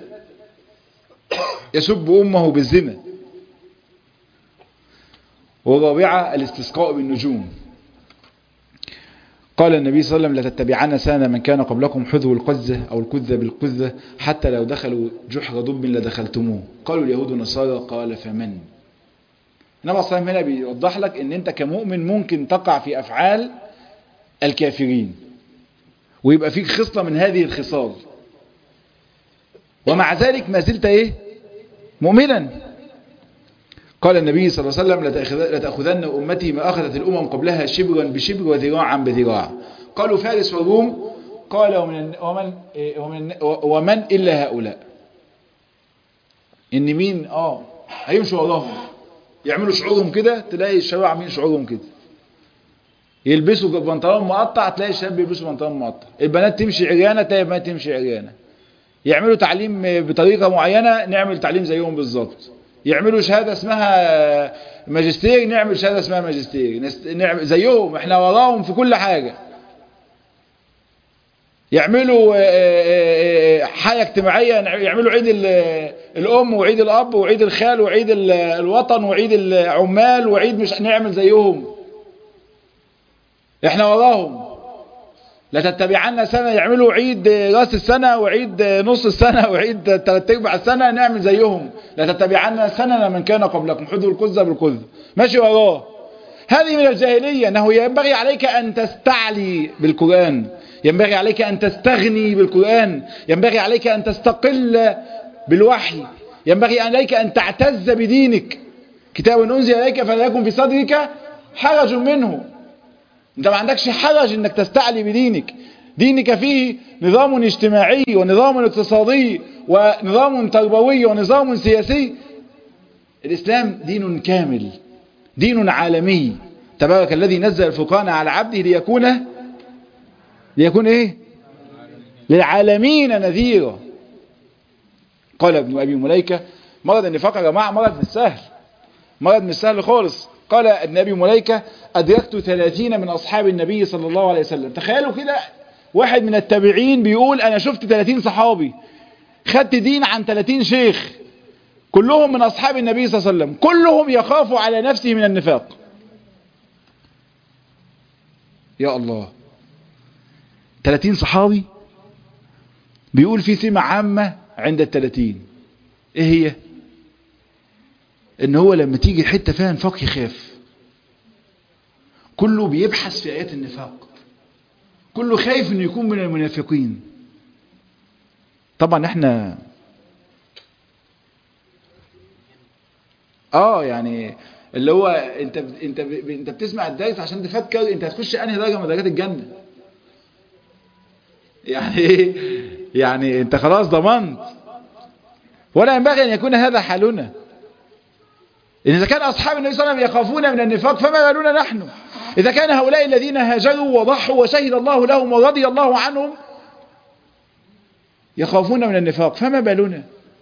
يسب امه بالزنا والرابعة الاستسقاء بالنجوم قال النبي صلى الله عليه وسلم لتتبعن سنة من كان قبلكم حذو القزة أو الكذة بالكذة حتى لو دخلوا جحر دب لدخلتموه قالوا اليهود والنصارى قال فمن النبي صلى الله عليه وسلم هنا بيوضح لك ان انت كمؤمن ممكن تقع في افعال الكافرين ويبقى فيك خصلة من هذه الخصال ومع ذلك ما زلت ايه مؤمنا قال النبي صلى الله عليه وسلم لتأخذن أمتي ما أخذت الأمم قبلها شبرا بشبر وذراعا بذراع قالوا فارس والروم قال ومن, ومن, ومن, ومن إلا هؤلاء إن مين آه هيمشوا وراهم يعملوا شعورهم كده تلاقي الشباب عاملين شعورهم كده يلبسوا بنطلون مقطع تلاقي الشباب بيلبسوا بنطلون مقطع البنات تمشي عريانه تلاقي البنات تمشي عريانه يعملوا تعليم بطريقه معينه نعمل تعليم زيهم بالظبط يعملوا شهاده اسمها ماجستير نعمل شهاده اسمها ماجستير نعمل زيهم احنا وراهم في كل حاجه يعملوا حاجه اجتماعيه يعملوا عيد الام وعيد الاب وعيد الخال وعيد الوطن وعيد العمال وعيد مش نعمل زيهم احنا وراهم لا تتبعنا سنة يعملوا عيد راس السنة وعيد نص السنة وعيد ثلاث ارباع السنة نعمل زيهم لا تتبعنا سنة من كان قبلكم حذوا القذة بالقذة ماشي وراه هذه من الجاهلية أنه ينبغي عليك أن تستعلي بالقرآن ينبغي عليك أن تستغني بالقرآن ينبغي عليك أن تستقل بالوحي ينبغي عليك أن تعتز بدينك كتاب أنزل إليك فلا يكن في صدرك حرج منه انت ما عندكش حرج انك تستعلي بدينك دينك فيه نظام اجتماعي ونظام اقتصادي ونظام تربوي ونظام سياسي الإسلام دين كامل دين عالمي تبارك الذي نزل الفرقان على عبده ليكون ليكون ايه للعالمين نذيرا قال ابن ابي مليكه مرض النفاق يا جماعه مرض مش سهل مرض مش سهل خالص قال النبي مليكة أدركت ثلاثين من أصحاب النبي صلى الله عليه وسلم تخيلوا كده واحد من التابعين بيقول أنا شفت ثلاثين صحابي خدت دين عن ثلاثين شيخ كلهم من أصحاب النبي صلى الله عليه وسلم كلهم يخافوا على نفسه من النفاق يا الله ثلاثين صحابي بيقول في سمة عامة عند الثلاثين ايه هي ان هو لما تيجي حتة فيها نفاق يخاف كله بيبحث في ايات النفاق كله خايف انه يكون من المنافقين طبعا احنا اه يعني اللي هو انت انت انت بتسمع الدرس عشان تفكر انت هتخش انهي درجه من درجات الجنه يعني ايه يعني انت خلاص ضمنت ولا ينبغي ان يكون هذا حالنا إن إذا كان أصحاب النبي صلى الله عليه وسلم يخافون من النفاق فما بالنا نحن إذا كان هؤلاء الذين هاجروا وضحوا وشهد الله لهم ورضي الله عنهم يخافون من النفاق فما بالنا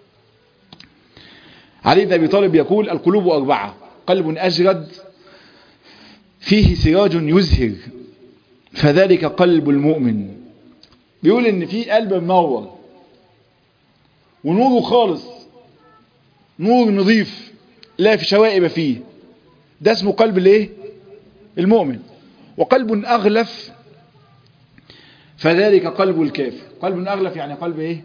علي بن أبي طالب يقول القلوب أربعة قلب أجرد فيه سراج يزهر فذلك قلب المؤمن بيقول إن في قلب منور ونوره خالص نور نظيف لا في شوائب فيه ده اسمه قلب الايه المؤمن وقلب اغلف فذلك قلب الكافر قلب اغلف يعني قلب ايه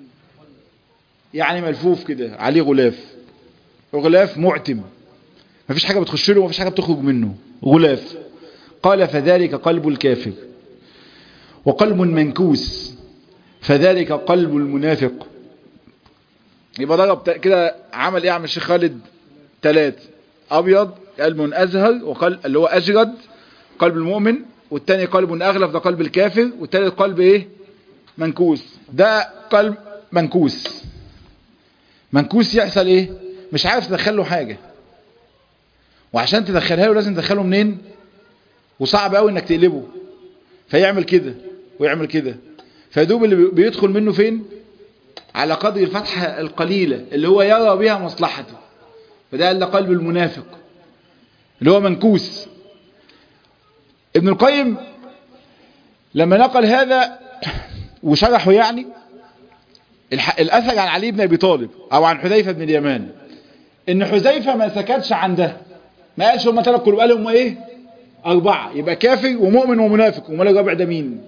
يعني ملفوف كده عليه غلاف غلاف معتم مفيش حاجة بتخش له ومفيش حاجة بتخرج منه غلاف قال فذلك قلب الكافر وقلب منكوس فذلك قلب المنافق يبقى ضرب كده عمل ايه عم الشيخ خالد ثلاث ابيض قلب ازهر وقلب اللي هو اجرد قلب المؤمن والتاني قلب اغلف ده قلب الكافر والتالت قلب ايه منكوس ده قلب منكوس منكوس يحصل ايه مش عارف تدخله حاجة وعشان تدخلها له لازم تدخله منين وصعب قوي انك تقلبه فيعمل كده ويعمل كده فيدوب اللي بيدخل منه فين على قدر الفتحة القليلة اللي هو يرى بها مصلحته فده قال قلب المنافق اللي هو منكوس ابن القيم لما نقل هذا وشرحه يعني الأثر عن علي بن أبي طالب أو عن حذيفة بن اليمان إن حذيفة ما سكتش عن ده ما قالش هم ثلاث قلوب قال هم إيه أربعة يبقى كافر ومؤمن ومنافق ومال الرابع ده مين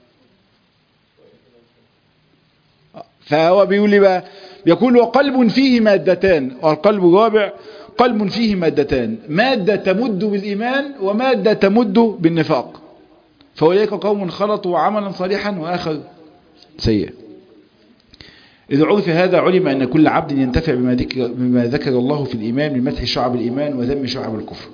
فهو بيقول لي بقى يقول وقلب فيه مادتان والقلب الرابع قلب فيه مادتان مادة تمد بالإيمان ومادة تمد بالنفاق فأولئك قوم خلطوا عملا صالحا وآخر سيء إذا عرف هذا علم أن كل عبد ينتفع بما ذكر, بما ذكر الله في الإيمان من مدح شعب الإيمان وذم شعب الكفر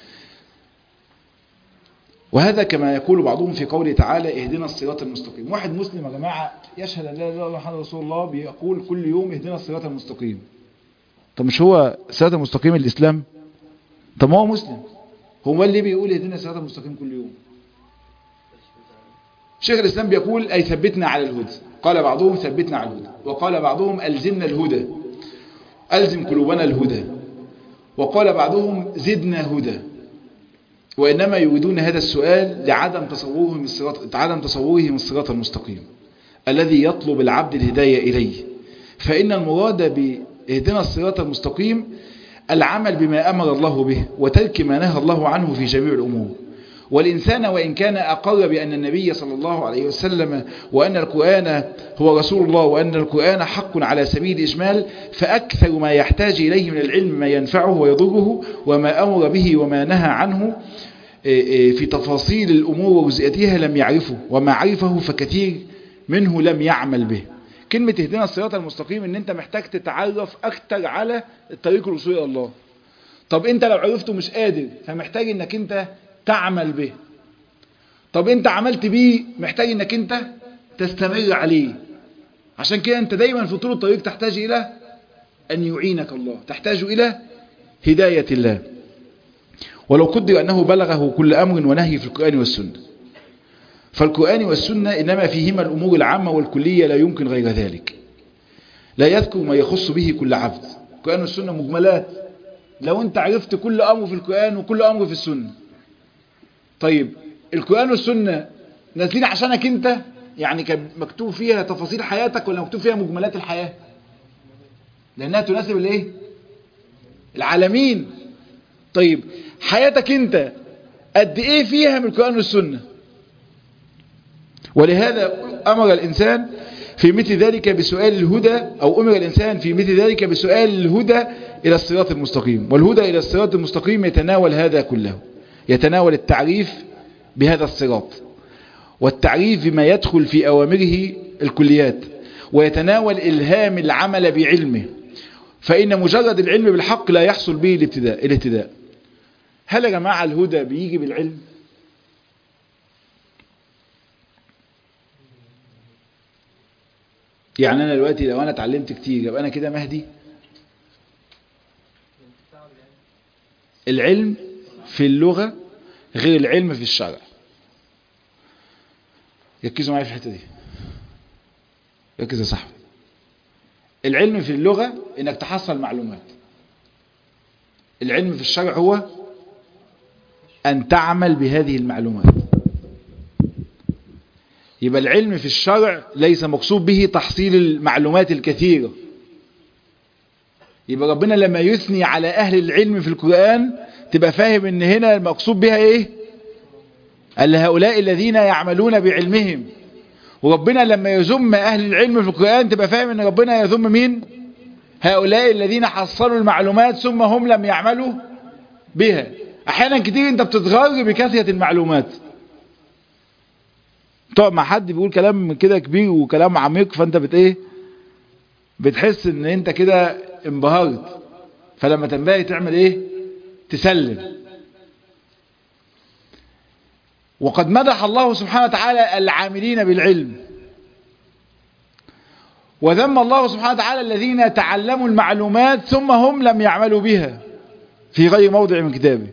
وهذا كما يقول بعضهم في قوله تعالى اهدنا الصراط المستقيم واحد مسلم يا جماعة يشهد أن لا إله إلا الله محمد رسول الله بيقول كل يوم اهدنا الصراط المستقيم طب مش هو الصراط المستقيم الإسلام طب ما هو مسلم هو اللي بيقول اهدنا الصراط المستقيم كل يوم شيخ الإسلام بيقول أي ثبتنا على الهدى قال بعضهم ثبتنا على الهدى وقال بعضهم ألزمنا الهدى ألزم قلوبنا الهدى وقال بعضهم زدنا هدى وإنما يريدون هذا السؤال لعدم تصورهم الصراط عدم تصورهم الصراط المستقيم الذي يطلب العبد الهداية إليه فإن المراد بإهدنا الصراط المستقيم العمل بما أمر الله به وترك ما نهى الله عنه في جميع الأمور والإنسان وإن كان أقر بأن النبي صلى الله عليه وسلم وأن القرآن هو رسول الله وأن القرآن حق على سبيل الإجمال فأكثر ما يحتاج إليه من العلم ما ينفعه ويضره وما أمر به وما نهى عنه في تفاصيل الأمور وجزئياتها لم يعرفه وما عرفه فكثير منه لم يعمل به كلمة اهدنا الصراط المستقيم ان انت محتاج تتعرف اكتر على الطريق الوصول الى الله طب انت لو عرفته مش قادر فمحتاج انك انت تعمل به طب انت عملت بيه محتاج انك انت تستمر عليه عشان كده انت دايما في طول الطريق تحتاج الى ان يعينك الله تحتاج الى هداية الله ولو قدر انه بلغه كل امر ونهي في القرآن والسنة فالقرآن والسنة إنما فيهما الأمور العامة والكلية لا يمكن غير ذلك لا يذكر ما يخص به كل عبد القرآن والسنة مجملات لو أنت عرفت كل أمر في القرآن وكل أمر في السنة طيب القرآن والسنة نازلين عشانك أنت يعني كان مكتوب فيها تفاصيل حياتك ولا مكتوب فيها مجملات الحياة لأنها تناسب الايه العالمين طيب حياتك أنت قد إيه فيها من القرآن والسنة ولهذا أمر الإنسان في مثل ذلك بسؤال الهدى أو أمر الإنسان في مثل ذلك بسؤال الهدى إلى الصراط المستقيم والهدى إلى الصراط المستقيم يتناول هذا كله يتناول التعريف بهذا الصراط والتعريف بما يدخل في أوامره الكليات ويتناول إلهام العمل بعلمه فإن مجرد العلم بالحق لا يحصل به الابتداء الاهتداء هل يا جماعة الهدى بيجي بالعلم يعني انا دلوقتي لو انا اتعلمت كتير يبقى انا كده مهدي العلم في اللغة غير العلم في الشرع ركزوا معايا في الحتة دي ركز يا صاحبي العلم في اللغة انك تحصل معلومات العلم في الشرع هو ان تعمل بهذه المعلومات يبقى العلم في الشرع ليس مقصود به تحصيل المعلومات الكثيرة يبقى ربنا لما يثني على أهل العلم في القرآن تبقى فاهم ان هنا المقصود بها ايه قال هؤلاء الذين يعملون بعلمهم وربنا لما يذم أهل العلم في القرآن تبقى فاهم ان ربنا يذم مين هؤلاء الذين حصلوا المعلومات ثم هم لم يعملوا بها احيانا كتير انت بتتغر بكثرة المعلومات تقعد مع حد بيقول كلام كده كبير وكلام عميق فانت بت ايه بتحس ان انت كده انبهرت فلما تنبهي تعمل ايه تسلم وقد مدح الله سبحانه وتعالى العاملين بالعلم وذم الله سبحانه وتعالى الذين تعلموا المعلومات ثم هم لم يعملوا بها في غير موضع من كتابه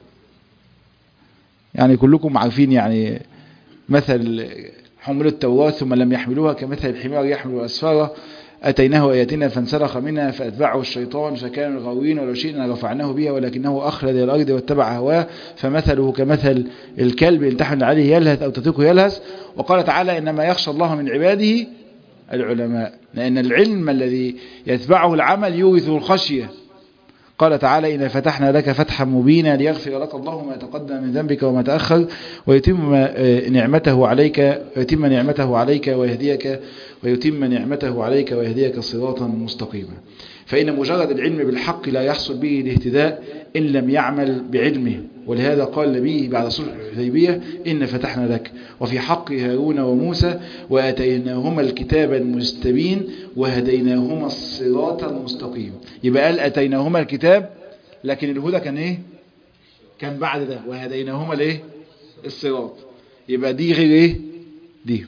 يعني كلكم عارفين يعني مثل حمل التوراة ثم لم يحملوها كمثل الحمار يحمل أسفارا أتيناه آياتنا فانسلخ منها فأتبعه الشيطان فكان الغاوين ولو شئنا رفعناه بها ولكنه أخلد إلى الأرض واتبع هواه فمثله كمثل الكلب إن تحمل عليه يلهث أو تتركه يلهث وقال تعالى إنما يخشى الله من عباده العلماء لأن العلم الذي يتبعه العمل يورث الخشية قال تعالى إن فتحنا لك فتحا مبينا ليغفر لك الله ما تقدم من ذنبك وما تأخر ويتم نعمته عليك ويتم نعمته عليك ويهديك ويتم نعمته عليك ويهديك صراطا مستقيما فإن مجرد العلم بالحق لا يحصل به الاهتداء إن لم يعمل بعلمه ولهذا قال نبيه بعد صلح الحديبية إن فتحنا لك وفي حق هارون وموسى وآتيناهما الكتاب المستبين وهديناهما الصراط المستقيم يبقى قال آتيناهما الكتاب لكن الهدى كان إيه كان بعد ده وهديناهما الإيه الصراط يبقى دي غير إيه دي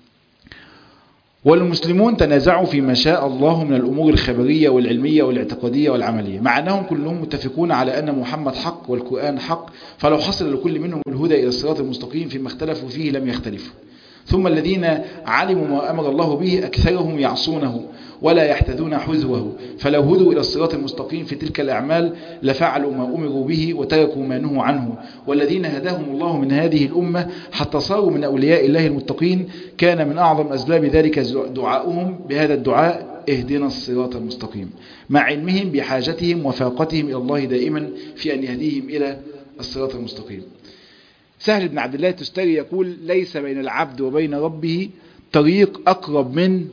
والمسلمون تنازعوا فيما شاء الله من الأمور الخبرية والعلمية والاعتقادية والعملية مع أنهم كلهم متفقون على أن محمد حق والقرآن حق فلو حصل لكل منهم الهدى إلى الصراط المستقيم فيما اختلفوا فيه لم يختلفوا ثم الذين علموا ما أمر الله به أكثرهم يعصونه ولا يحتذون حذوه فلو هدوا إلى الصراط المستقيم في تلك الأعمال لفعلوا ما أمروا به وتركوا ما نهوا عنه والذين هداهم الله من هذه الأمة حتى صاروا من أولياء الله المتقين كان من أعظم أسباب ذلك دعاؤهم بهذا الدعاء اهدنا الصراط المستقيم مع علمهم بحاجتهم وفاقتهم إلى الله دائما في أن يهديهم إلى الصراط المستقيم سهل بن عبد الله التستري يقول ليس بين العبد وبين ربه طريق أقرب من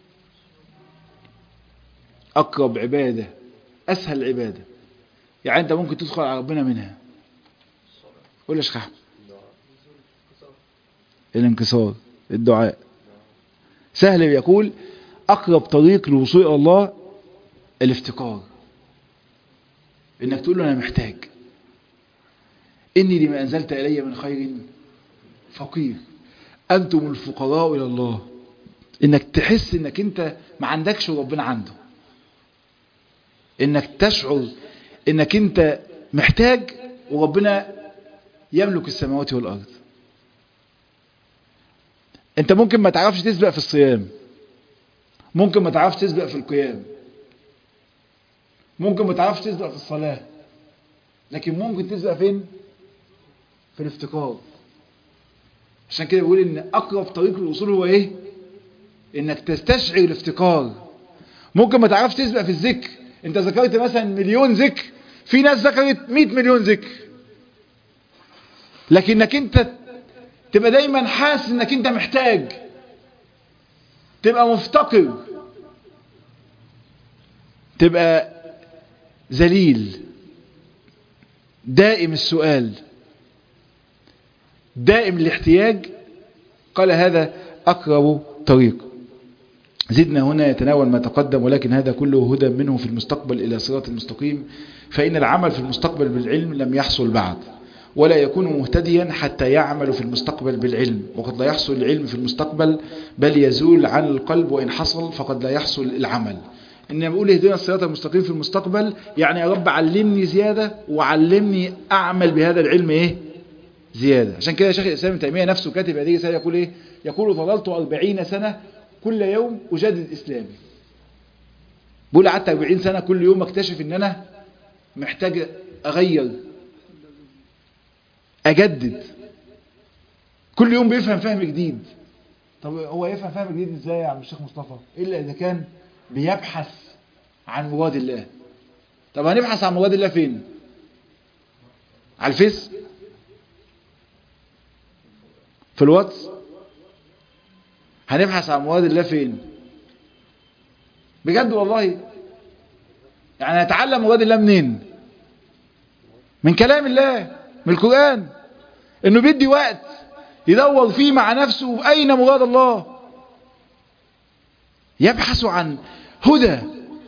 أقرب عبادة أسهل عبادة يعني أنت ممكن تدخل على ربنا منها قول يا شيخ أحمد الانكسار الدعاء سهل يقول أقرب طريق للوصول إلى الله الافتقار إنك تقول له أنا محتاج إني لما أنزلت إلي من خير فقير أنتم الفقراء إلى الله إنك تحس إنك أنت ما عندكش وربنا عنده إنك تشعر إنك أنت محتاج وربنا يملك السماوات والأرض أنت ممكن ما تعرفش تسبق في الصيام ممكن ما تعرفش تسبق في القيام ممكن ما تعرفش تسبق في الصلاة لكن ممكن تسبق فين في الافتقار عشان كده بيقول ان اقرب طريق للوصول هو ايه انك تستشعر الافتقار ممكن ما تعرفش تسبق في الذكر انت ذكرت مثلا مليون ذكر في ناس ذكرت 100 مليون ذكر لكنك انت تبقى دايما حاسس انك انت محتاج تبقى مفتقر تبقى ذليل دائم السؤال دائم الاحتياج قال هذا أقرب طريق زدنا هنا يتناول ما تقدم ولكن هذا كله هدى منه في المستقبل إلى صراط المستقيم فإن العمل في المستقبل بالعلم لم يحصل بعد ولا يكون مهتديا حتى يعمل في المستقبل بالعلم وقد لا يحصل العلم في المستقبل بل يزول عن القلب وإن حصل فقد لا يحصل العمل إن بقول اهدنا الصراط المستقيم في المستقبل يعني يا رب علمني زيادة وعلمني أعمل بهذا العلم إيه زيادة عشان كده شيخ الإسلام ابن تيمية نفسه كاتب هذه رسالة يقول إيه يقول ظللت أربعين سنة كل يوم أجدد إسلامي بقول قعدت 40 سنة كل يوم اكتشف ان انا محتاج اغير اجدد كل يوم بيفهم فهم جديد طب هو يفهم فهم جديد ازاي يا عم الشيخ مصطفى الا اذا كان بيبحث عن مراد الله طب هنبحث عن مراد الله فين على الفيس في الواتس هنبحث عن مراد الله فين بجد والله يعني نتعلم مراد الله منين من كلام الله من القرآن انه بيدي وقت يدور فيه مع نفسه اين مراد الله يبحث عن هدى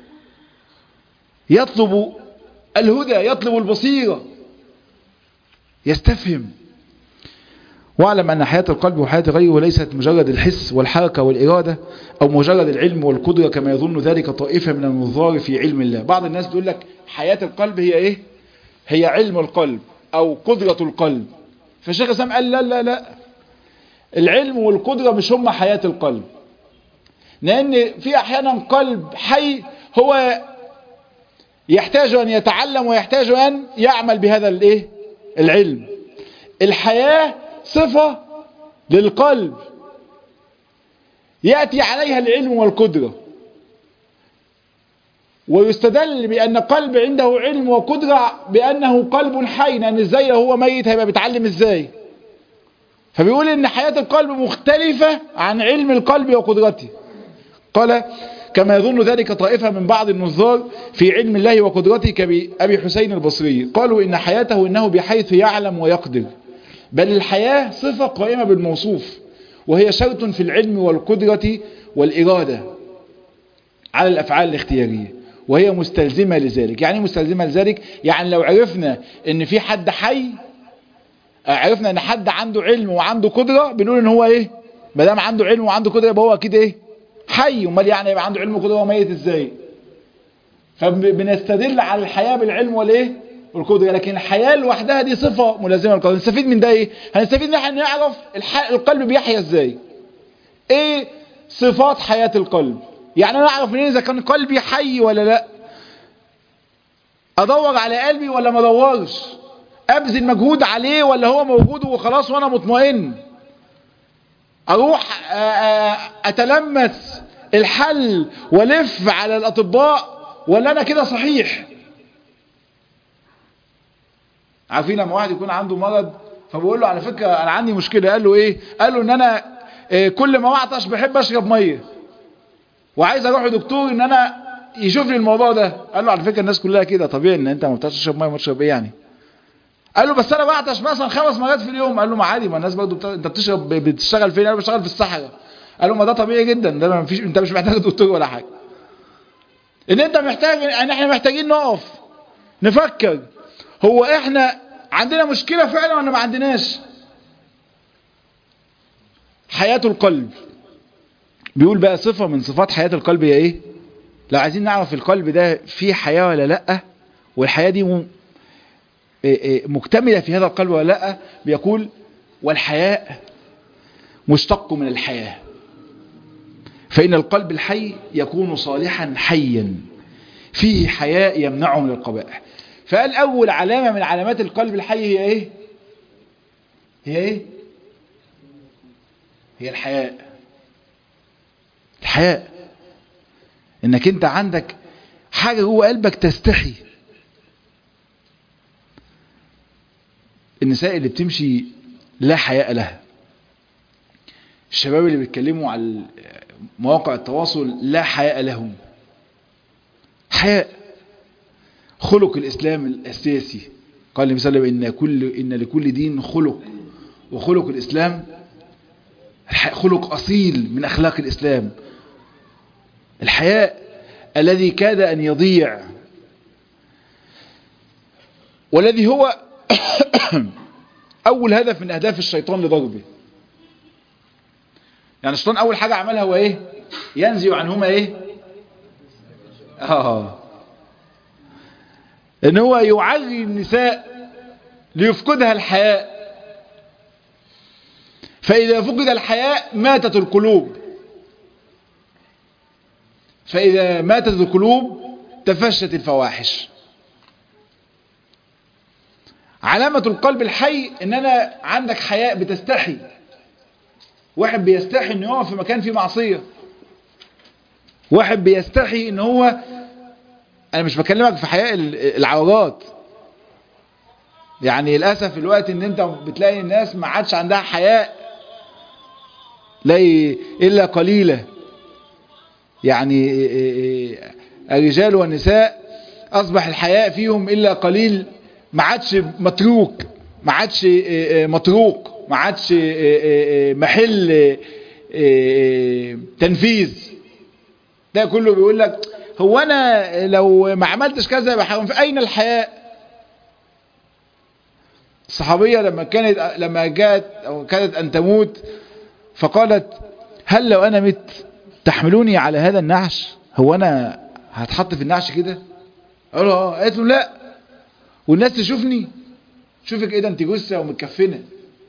يطلب الهدى يطلب البصيرة يستفهم واعلم أن حياة القلب وحياة غيره ليست مجرد الحس والحركة والإرادة أو مجرد العلم والقدرة كما يظن ذلك طائفة من النظار في علم الله بعض الناس بيقول لك حياة القلب هي إيه هي علم القلب أو قدرة القلب فالشيخ سام قال لا لا لا العلم والقدرة مش هم حياة القلب لأن في أحيانا قلب حي هو يحتاج أن يتعلم ويحتاج أن يعمل بهذا الإيه العلم الحياة صفة للقلب يأتي عليها العلم والقدرة ويستدل بأن قلب عنده علم وقدرة بأنه قلب حي لأن ازاي لو هو ميت هيبقى بيتعلم ازاي فبيقول ان حياة القلب مختلفة عن علم القلب وقدرته قال كما يظن ذلك طائفة من بعض النظار في علم الله وقدرته كأبي حسين البصري قالوا إن حياته إنه بحيث يعلم ويقدر بل الحياة صفة قائمة بالموصوف وهي شرط في العلم والقدرة والإرادة على الأفعال الاختيارية وهي مستلزمة لذلك يعني مستلزمة لذلك يعني لو عرفنا ان في حد حي عرفنا ان حد عنده علم وعنده قدرة بنقول ان هو ايه ما دام عنده علم وعنده قدرة يبقى هو اكيد ايه حي امال يعني يبقى عنده علم وقدرة وهو ميت ازاي فبنستدل على الحياة بالعلم والايه والقدرة لكن الحياة لوحدها دي صفة ملازمة للقلب نستفيد من ده ايه هنستفيد ان احنا نعرف القلب بيحيا ازاي ايه صفات حياة القلب يعني انا اعرف منين اذا كان قلبي حي ولا لا ادور على قلبي ولا ما ادورش ابذل مجهود عليه ولا هو موجود وخلاص وانا مطمئن اروح اتلمس الحل والف على الاطباء ولا انا كده صحيح عارفين لما واحد يكون عنده مرض فبقول له على فكرة انا عندي مشكلة قال له ايه قال له ان انا إيه كل ما اعطش بحب اشرب مية وعايز اروح لدكتور ان انا يشوف لي الموضوع ده قال له على فكرة الناس كلها كده طبيعي ان انت ما بتعرفش تشرب مية ما تشرب ايه يعني قال له بس انا بعطش مثلا خمس مرات في اليوم قال له ما عادي ما الناس برضه بت... انت بتشرب بتشتغل فين انا بشتغل في الصحراء قال له ما ده طبيعي جدا ده ما فيش انت مش محتاج دكتور ولا حاجه ان انت محتاج ان احنا محتاجين نقف نفكر هو احنا عندنا مشكله فعلا ولا ما عندناش حياه القلب بيقول بقى صفه من صفات حياه القلب هي ايه لو عايزين نعرف القلب ده فيه حياه ولا لا والحياه دي م... مكتملة في هذا القلب ولا لا بيقول والحياء مشتق من الحياة فإن القلب الحي يكون صالحا حيا فيه حياء يمنعه من القبائح فقال أول علامة من علامات القلب الحي هي إيه هي إيه هي الحياء الحياء إنك أنت عندك حاجة جوه قلبك تستحي النساء اللي بتمشي لا حياء لها الشباب اللي بيتكلموا على مواقع التواصل لا حياء لهم حياء خلق الإسلام الأساسي قال النبي صلى الله عليه وسلم إن, كل إن لكل دين خلق وخلق الإسلام خلق أصيل من أخلاق الإسلام الحياء الذي كاد أن يضيع والذي هو اول هدف من اهداف الشيطان لضربه يعني الشيطان اول حاجة عملها هو ايه ينزع عنهما ايه اه ان هو يعري النساء ليفقدها الحياء فاذا فقد الحياء ماتت القلوب فاذا ماتت القلوب تفشت الفواحش علامة القلب الحي ان انا عندك حياء بتستحي واحد بيستحي ان هو في مكان فيه معصية واحد بيستحي ان هو انا مش بكلمك في حياء العورات يعني للأسف الوقت ان انت بتلاقي الناس ما عادش عندها حياء لا الا قليلة يعني الرجال والنساء اصبح الحياء فيهم الا قليل ما عادش متروك ما عادش مطروق ما عادش محل تنفيذ ده كله بيقول لك هو انا لو ما عملتش كذا يبقى حرام في اين الحياء الصحابية لما كانت لما جاءت او كانت ان تموت فقالت هل لو انا مت تحملوني على هذا النعش هو انا هتحط في النعش كده قالوا اه قالت له لا والناس تشوفني شوفك ايه ده انت جثه ومتكفنه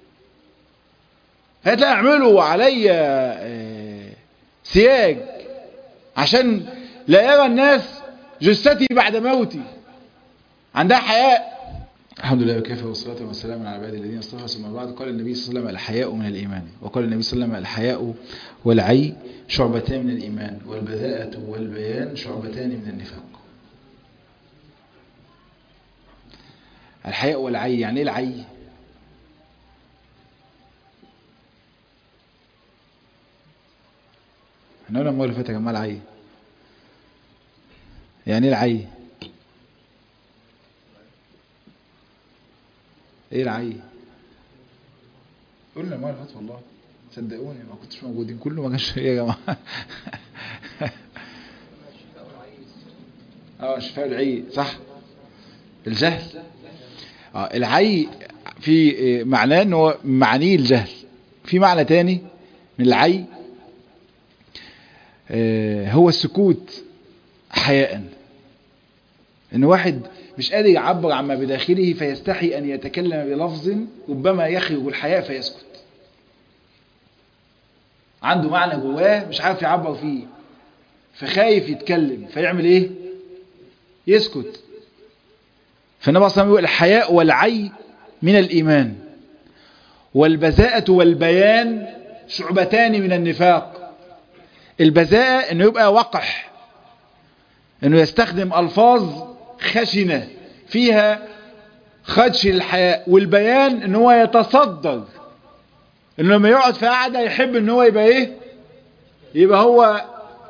هتلاقي اعملوا عليا سياج عشان لا يرى الناس جثتي بعد موتي عندها حياء الحمد لله وكيف والصلاة والسلام على عباد الذين اصطفى ثم بعد قال النبي صلى الله عليه وسلم الحياء من الإيمان وقال النبي صلى الله عليه وسلم الحياء والعي شعبتان من الإيمان والبذاءة والبيان شعبتان من النفاق الحياء والعي يعني ايه العي احنا قلنا المره اللي فاتت يا جماعه العي يعني ايه العي ايه العي قلنا المره اللي فاتت والله صدقوني ما كنتش موجودين كله ما كانش ايه يا جماعه اه شفاء العي صح الجهل اه العي في معناه ان هو معانيه الجهل في معنى تاني من العي هو السكوت حياء ان واحد مش قادر يعبر عما بداخله فيستحي ان يتكلم بلفظ ربما يخرج الحياء فيسكت عنده معنى جواه مش عارف يعبر فيه فخايف يتكلم فيعمل ايه يسكت فالنبي صلى الله عليه وسلم يقول الحياء والعي من الإيمان والبذاءة والبيان شعبتان من النفاق البذاءة انه يبقى وقح انه يستخدم ألفاظ خشنة فيها فيها تنفيذ ده كله بيقول لك هو انا لو ما عملتش كذا يبقى حرام في اين الحياء خدش للحياء والبيان ان هو يتصدر انه لما يقعد في قعده يحب ان هو يبقى ايه يبقى هو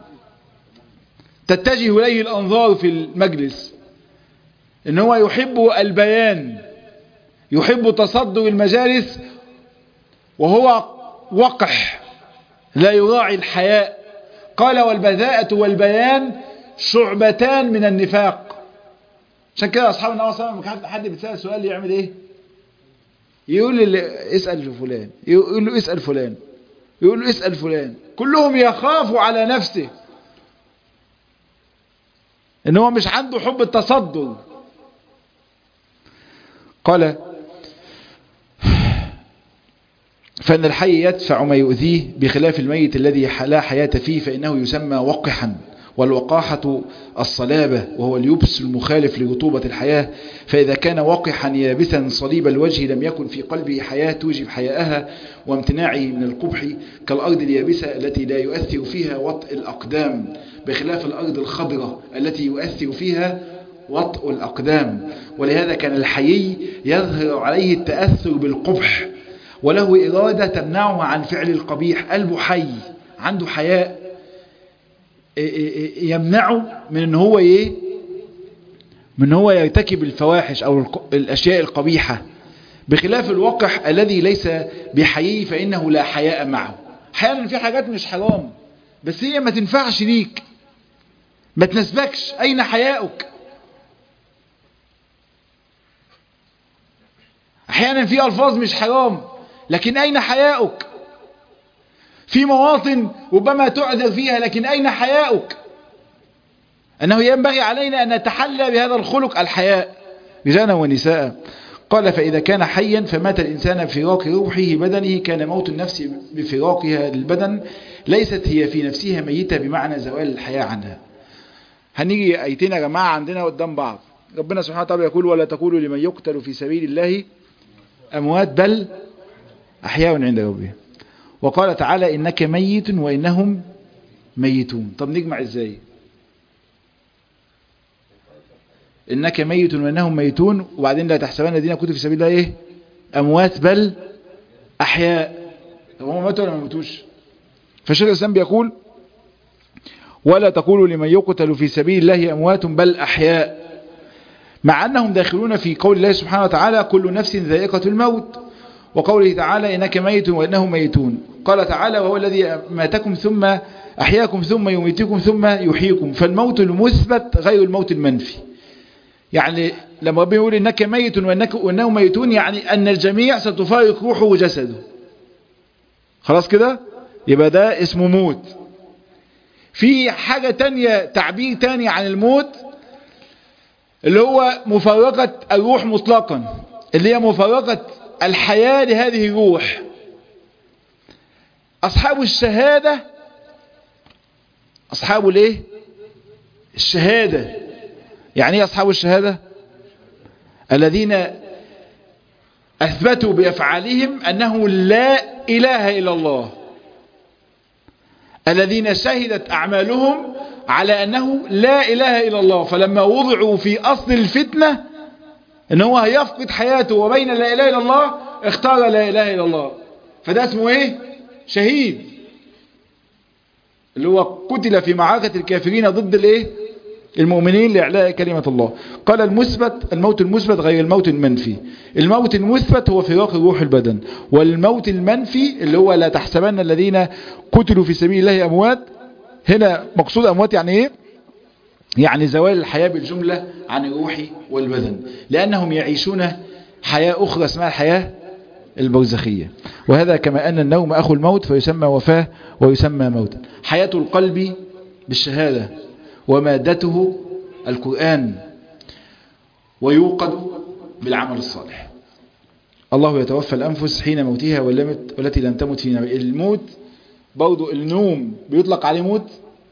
تتجه اليه الانظار في المجلس ان هو يحب البيان يحب تصدر المجالس وهو وقح لا يراعي الحياء قال والبذاءة والبيان شعبتان من النفاق عشان كده اصحاب النبي صلى الله عليه وسلم حد بيتسال سؤال يعمل ايه يقول لي اسال فلان يقول له اسال فلان يقول له اسال فلان كلهم يخافوا على نفسه ان هو مش عنده حب التصدر قال فإن الحي يدفع ما يؤذيه بخلاف الميت الذي لا حياة فيه فإنه يسمى وقحا والوقاحة الصلابة وهو اليبس المخالف لرطوبة الحياة فإذا كان وقحا يابسا صليب الوجه لم يكن في قلبه حياة توجب حياءها وامتناعه من القبح كالأرض اليابسة التي لا يؤثر فيها وطء الأقدام بخلاف الأرض الخضراء التي يؤثر فيها وطء الأقدام ولهذا كان الحيي يظهر عليه التأثر بالقبح وله إرادة تمنعه عن فعل القبيح قلبه حي عنده حياء يمنعه من ان هو ايه من ان هو يرتكب الفواحش او الاشياء القبيحة بخلاف الوقح الذي ليس بحيي فانه لا حياء معه احيانا في حاجات مش حرام بس هي ما تنفعش ليك ما تناسبكش اين حياؤك احيانا في الفاظ مش حرام لكن اين حياؤك في مواطن ربما تعذر فيها لكن أين حياؤك أنه ينبغي علينا أن نتحلى بهذا الخلق الحياء رجالا ونساء قال فإذا كان حيا فمات الإنسان بفراق روحه بدنه كان موت النفس بفراقها للبدن ليست هي في نفسها ميتة بمعنى زوال الحياة عنها هنيجي أيتين يا جماعة عندنا قدام بعض ربنا سبحانه وتعالى يقول ولا تقولوا لمن يقتل في سبيل الله أموات بل أحياء عند ربهم وقال تعالى إنك ميت وإنهم ميتون طب نجمع إزاي إنك ميت وإنهم ميتون وبعدين لا تحسبن الذين كنتوا في سبيل الله إيه أموات بل أحياء طب هم ماتوا ولا ما ماتوش فالشيخ الإسلام بيقول ولا تقولوا لمن يقتل في سبيل الله أموات بل أحياء مع أنهم داخلون في قول الله سبحانه وتعالى كل نفس ذائقة الموت وقوله تعالى إنك ميت وإنهم ميتون قال تعالى وهو الذي ماتكم ثم أحياكم ثم يميتكم ثم يحييكم فالموت المثبت غير الموت المنفي يعني لما ربنا يقول إنك ميت وإنك وإنهم ميتون يعني أن الجميع ستفارق روحه وجسده خلاص كده يبقى ده اسمه موت في حاجة تانية تعبير تاني عن الموت اللي هو مفارقة الروح مطلقا اللي هي مفارقة الحياة لهذه الروح أصحاب الشهادة أصحاب الايه الشهادة يعني ايه أصحاب الشهادة الذين أثبتوا بأفعالهم أنه لا إله إلا الله الذين شهدت أعمالهم على أنه لا إله إلا الله فلما وضعوا في أصل الفتنة ان هو هيفقد حياته وبين لا اله الا الله اختار لا اله الا الله فده اسمه ايه شهيد اللي هو قتل في معركة الكافرين ضد الايه المؤمنين لإعلاء كلمة الله قال المثبت الموت المثبت غير الموت المنفي الموت المثبت هو فراق روح البدن والموت المنفي اللي هو لا تحسبن الذين قتلوا في سبيل الله أموات هنا مقصود أموات يعني ايه يعني زوال الحياة بالجملة عن الروح والبدن لأنهم يعيشون حياة أخرى اسمها الحياة البرزخية وهذا كما أن النوم أخو الموت فيسمى وفاة ويسمى موتا حياة القلب بالشهادة ومادته القرآن ويوقد بالعمل الصالح الله يتوفى الأنفس حين موتها والتي لم تمت في الموت برضو النوم بيطلق عليه موت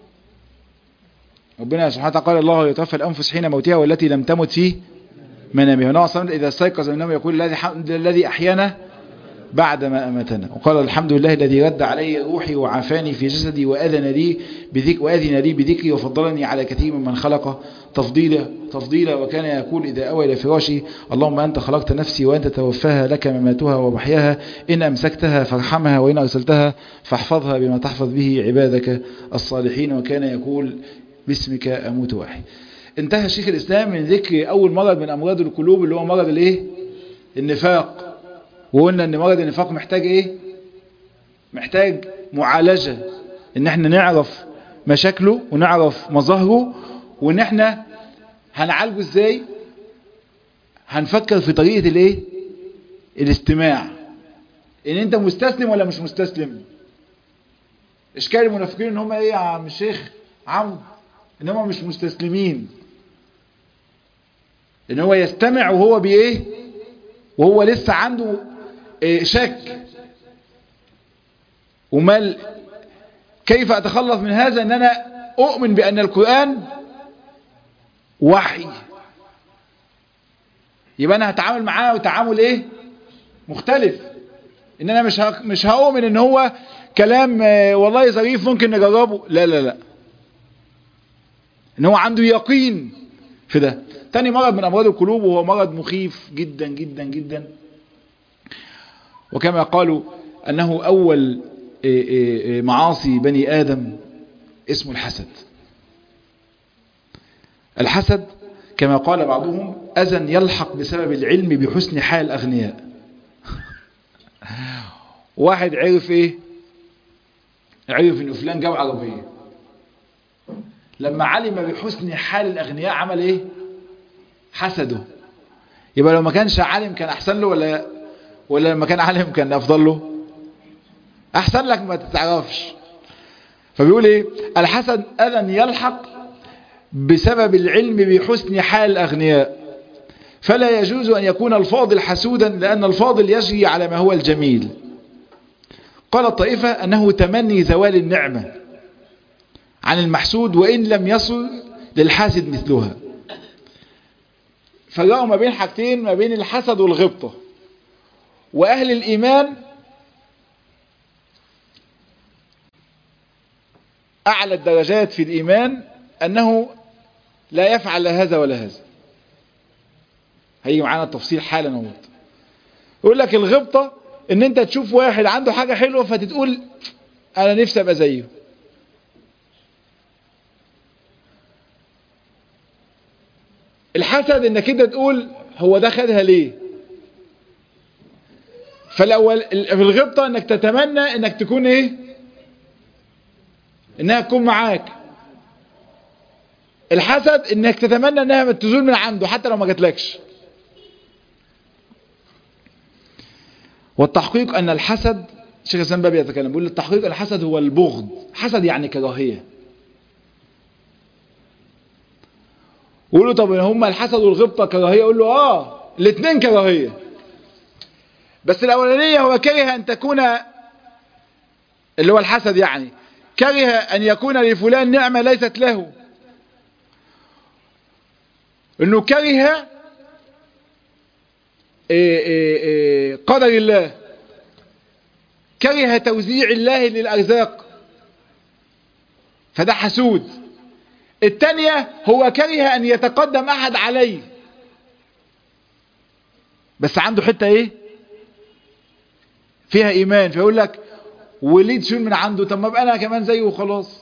ربنا سبحانه وتعالى قال الله يتوفى الأنفس حين موتها والتي لم تمت في منامها ونوع صلى إذا استيقظ من النوم يقول الذي الذي أحيانا بعدما أمتنا وقال الحمد لله الذي رد علي روحي وعافاني في جسدي وأذن لي بذك وأذن لي بذكري وفضلني على كثير من خلق تفضيلا تفضيلا وكان يقول إذا أوى إلى فراشي اللهم أنت خلقت نفسي وأنت توفاها لك مماتها ومحياها إن أمسكتها فارحمها وإن أرسلتها فاحفظها بما تحفظ به عبادك الصالحين وكان يقول باسمك أموت واحي انتهى شيخ الإسلام من ذكر أول مرض من أمراض القلوب اللي هو مرض الإيه؟ النفاق وقلنا ان مرض النفاق محتاج ايه محتاج معالجة ان احنا نعرف مشاكله ونعرف مظاهره وان احنا هنعالجه ازاي هنفكر في طريقة الايه الاستماع ان انت مستسلم ولا مش مستسلم اشكال المنافقين ان هم ايه يا عم الشيخ عمرو ان هم مش مستسلمين ان هو يستمع وهو بايه وهو لسه عنده شك ومال كيف أتخلص من هذا أن أنا أؤمن بأن القرآن وحي يبقى أنا هتعامل معاه وتعامل إيه مختلف إن أنا مش مش هؤمن إن هو كلام والله ظريف ممكن نجربه لا لا لا إن هو عنده يقين في ده تاني مرض من أمراض القلوب وهو مرض مخيف جدا جدا جدا وكما قالوا أنه أول معاصي بني آدم اسمه الحسد الحسد كما قال بعضهم أذن يلحق بسبب العلم بحسن حال الأغنياء واحد عرف ايه عرف ان فلان جاب عربية لما علم بحسن حال الأغنياء عمل ايه حسده يبقى لو ما كانش عالم كان احسن له ولا ولا لما كان عالم كان افضل له احسن لك ما تتعرفش فبيقول ايه الحسد اذن يلحق بسبب العلم بحسن حال الاغنياء فلا يجوز ان يكون الفاضل حسودا لان الفاضل يجري على ما هو الجميل قال الطائفة انه تمني زوال النعمة عن المحسود وان لم يصل للحاسد مثلها فرقوا ما بين حاجتين ما بين الحسد والغبطة وأهل الإيمان أعلى الدرجات في الإيمان أنه لا يفعل لا هذا ولا هذا هيجي معانا التفصيل حالا اهوت يقول لك الغبطة ان انت تشوف واحد عنده حاجة حلوة فتتقول انا نفسي ابقى زيه الحسد انك انت تقول هو ده خدها ليه فالاول في الغبطة انك تتمنى انك تكون ايه انها تكون معاك الحسد انك تتمنى انها تزول من عنده حتى لو ما جاتلكش والتحقيق ان الحسد شيخ الاسلام بابي يتكلم بيقول التحقيق الحسد هو البغض حسد يعني كراهيه يقول له طب هما الحسد والغبطه كراهيه يقول له اه الاثنين كراهيه بس الاولانيه هو كره ان تكون اللي هو الحسد يعني كره ان يكون لفلان نعمه ليست له انه كره إيه إيه إيه قدر الله كره توزيع الله للأرزاق فده حسود التانية هو كره أن يتقدم أحد عليه بس عنده حتة ايه فيها ايمان فيقول لك وليد شون من عنده طب ما ابقى انا كمان زيه وخلاص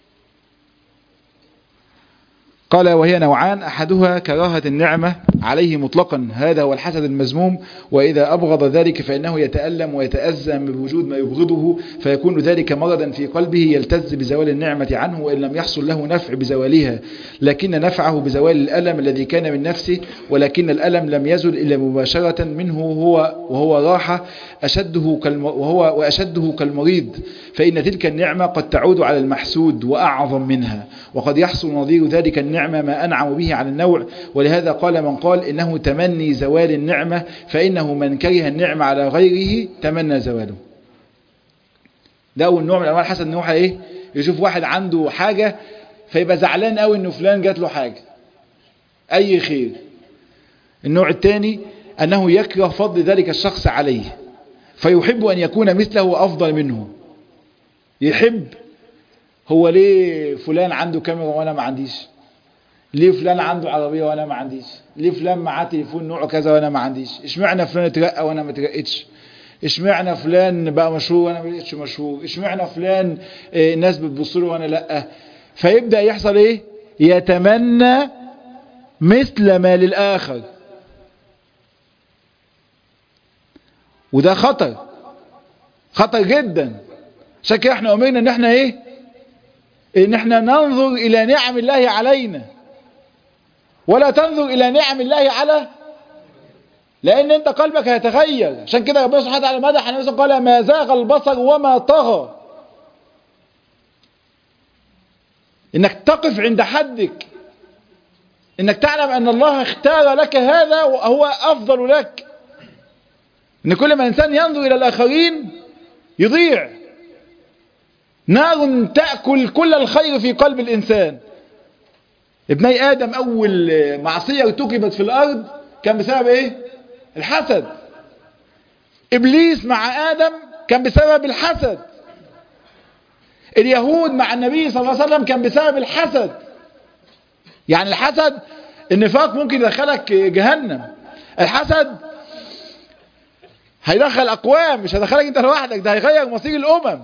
قال وهي نوعان أحدها كراهة النعمة عليه مطلقا هذا هو الحسد المذموم وإذا أبغض ذلك فإنه يتألم ويتأذى من وجود ما يبغضه فيكون ذلك مرضا في قلبه يلتز بزوال النعمة عنه وإن لم يحصل له نفع بزوالها لكن نفعه بزوال الألم الذي كان من نفسه ولكن الألم لم يزل إلا مباشرة منه هو وهو راحة أشده كالم وهو وأشده كالمريض فإن تلك النعمة قد تعود على المحسود وأعظم منها وقد يحصل نظير ذلك النعمة ما أنعم به على النوع ولهذا قال من قال إنه تمني زوال النعمة فإنه من كره النعمة على غيره تمنى زواله ده أول نوع من أنواع الحسد إنه إيه يشوف واحد عنده حاجة فيبقى زعلان قوي إنه فلان جات له حاجة أي خير النوع الثاني أنه يكره فضل ذلك الشخص عليه فيحب أن يكون مثله أفضل منه يحب هو ليه فلان عنده كاميرا وأنا ما عنديش ليه فلان عنده عربية وأنا ما عنديش ليه فلان معاه تليفون نوعه كذا وأنا ما عنديش اشمعنى فلان اترقى وأنا ما اترقتش اشمعنى فلان بقى مشهور وانا ما بقتش مشهور اشمعنى فلان اه الناس بتبص له وانا لا فيبدا يحصل ايه يتمنى مثل ما للاخر وده خطر خطر جدا عشان كده احنا امرنا ان احنا ايه ان احنا ننظر الى نعم الله علينا ولا تنظر الى نعم الله على لان انت قلبك هيتغير عشان كده ربنا سبحانه وتعالى مدح النبي قال ما زاغ البصر وما طغى انك تقف عند حدك انك تعلم ان الله اختار لك هذا وهو افضل لك ان كل ما الانسان ينظر الى الاخرين يضيع نار تأكل كل الخير في قلب الانسان ابني ادم اول معصية ارتكبت في الارض كان بسبب ايه الحسد ابليس مع ادم كان بسبب الحسد اليهود مع النبي صلى الله عليه وسلم كان بسبب الحسد يعني الحسد النفاق ممكن يدخلك جهنم الحسد هيدخل اقوام مش هيدخلك انت لوحدك ده هيغير مصير الامم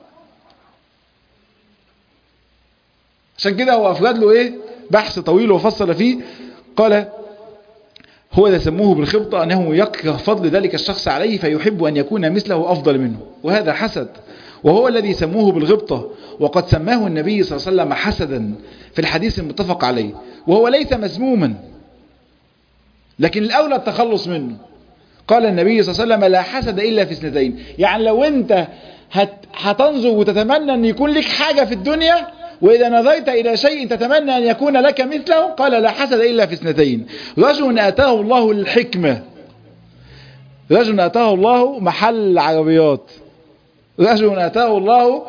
عشان كده هو افراد له ايه بحث طويل وفصل فيه قال هو ده سموه بالخبطة أنه يكره فضل ذلك الشخص عليه فيحب أن يكون مثله أفضل منه وهذا حسد وهو الذي سموه بالغبطة وقد سماه النبي صلى الله عليه وسلم حسدا في الحديث المتفق عليه وهو ليس مذموما لكن الأولى التخلص منه قال النبي صلى الله عليه وسلم لا حسد إلا في اثنتين يعني لو أنت هت هتنظر وتتمنى أن يكون لك حاجة في الدنيا وإذا نظرت إلى شيء تتمنى أن يكون لك مثله قال لا حسد إلا في اثنتين رجل آتاه الله الحكمة رجل آتاه الله محل عربيات رجل آتاه الله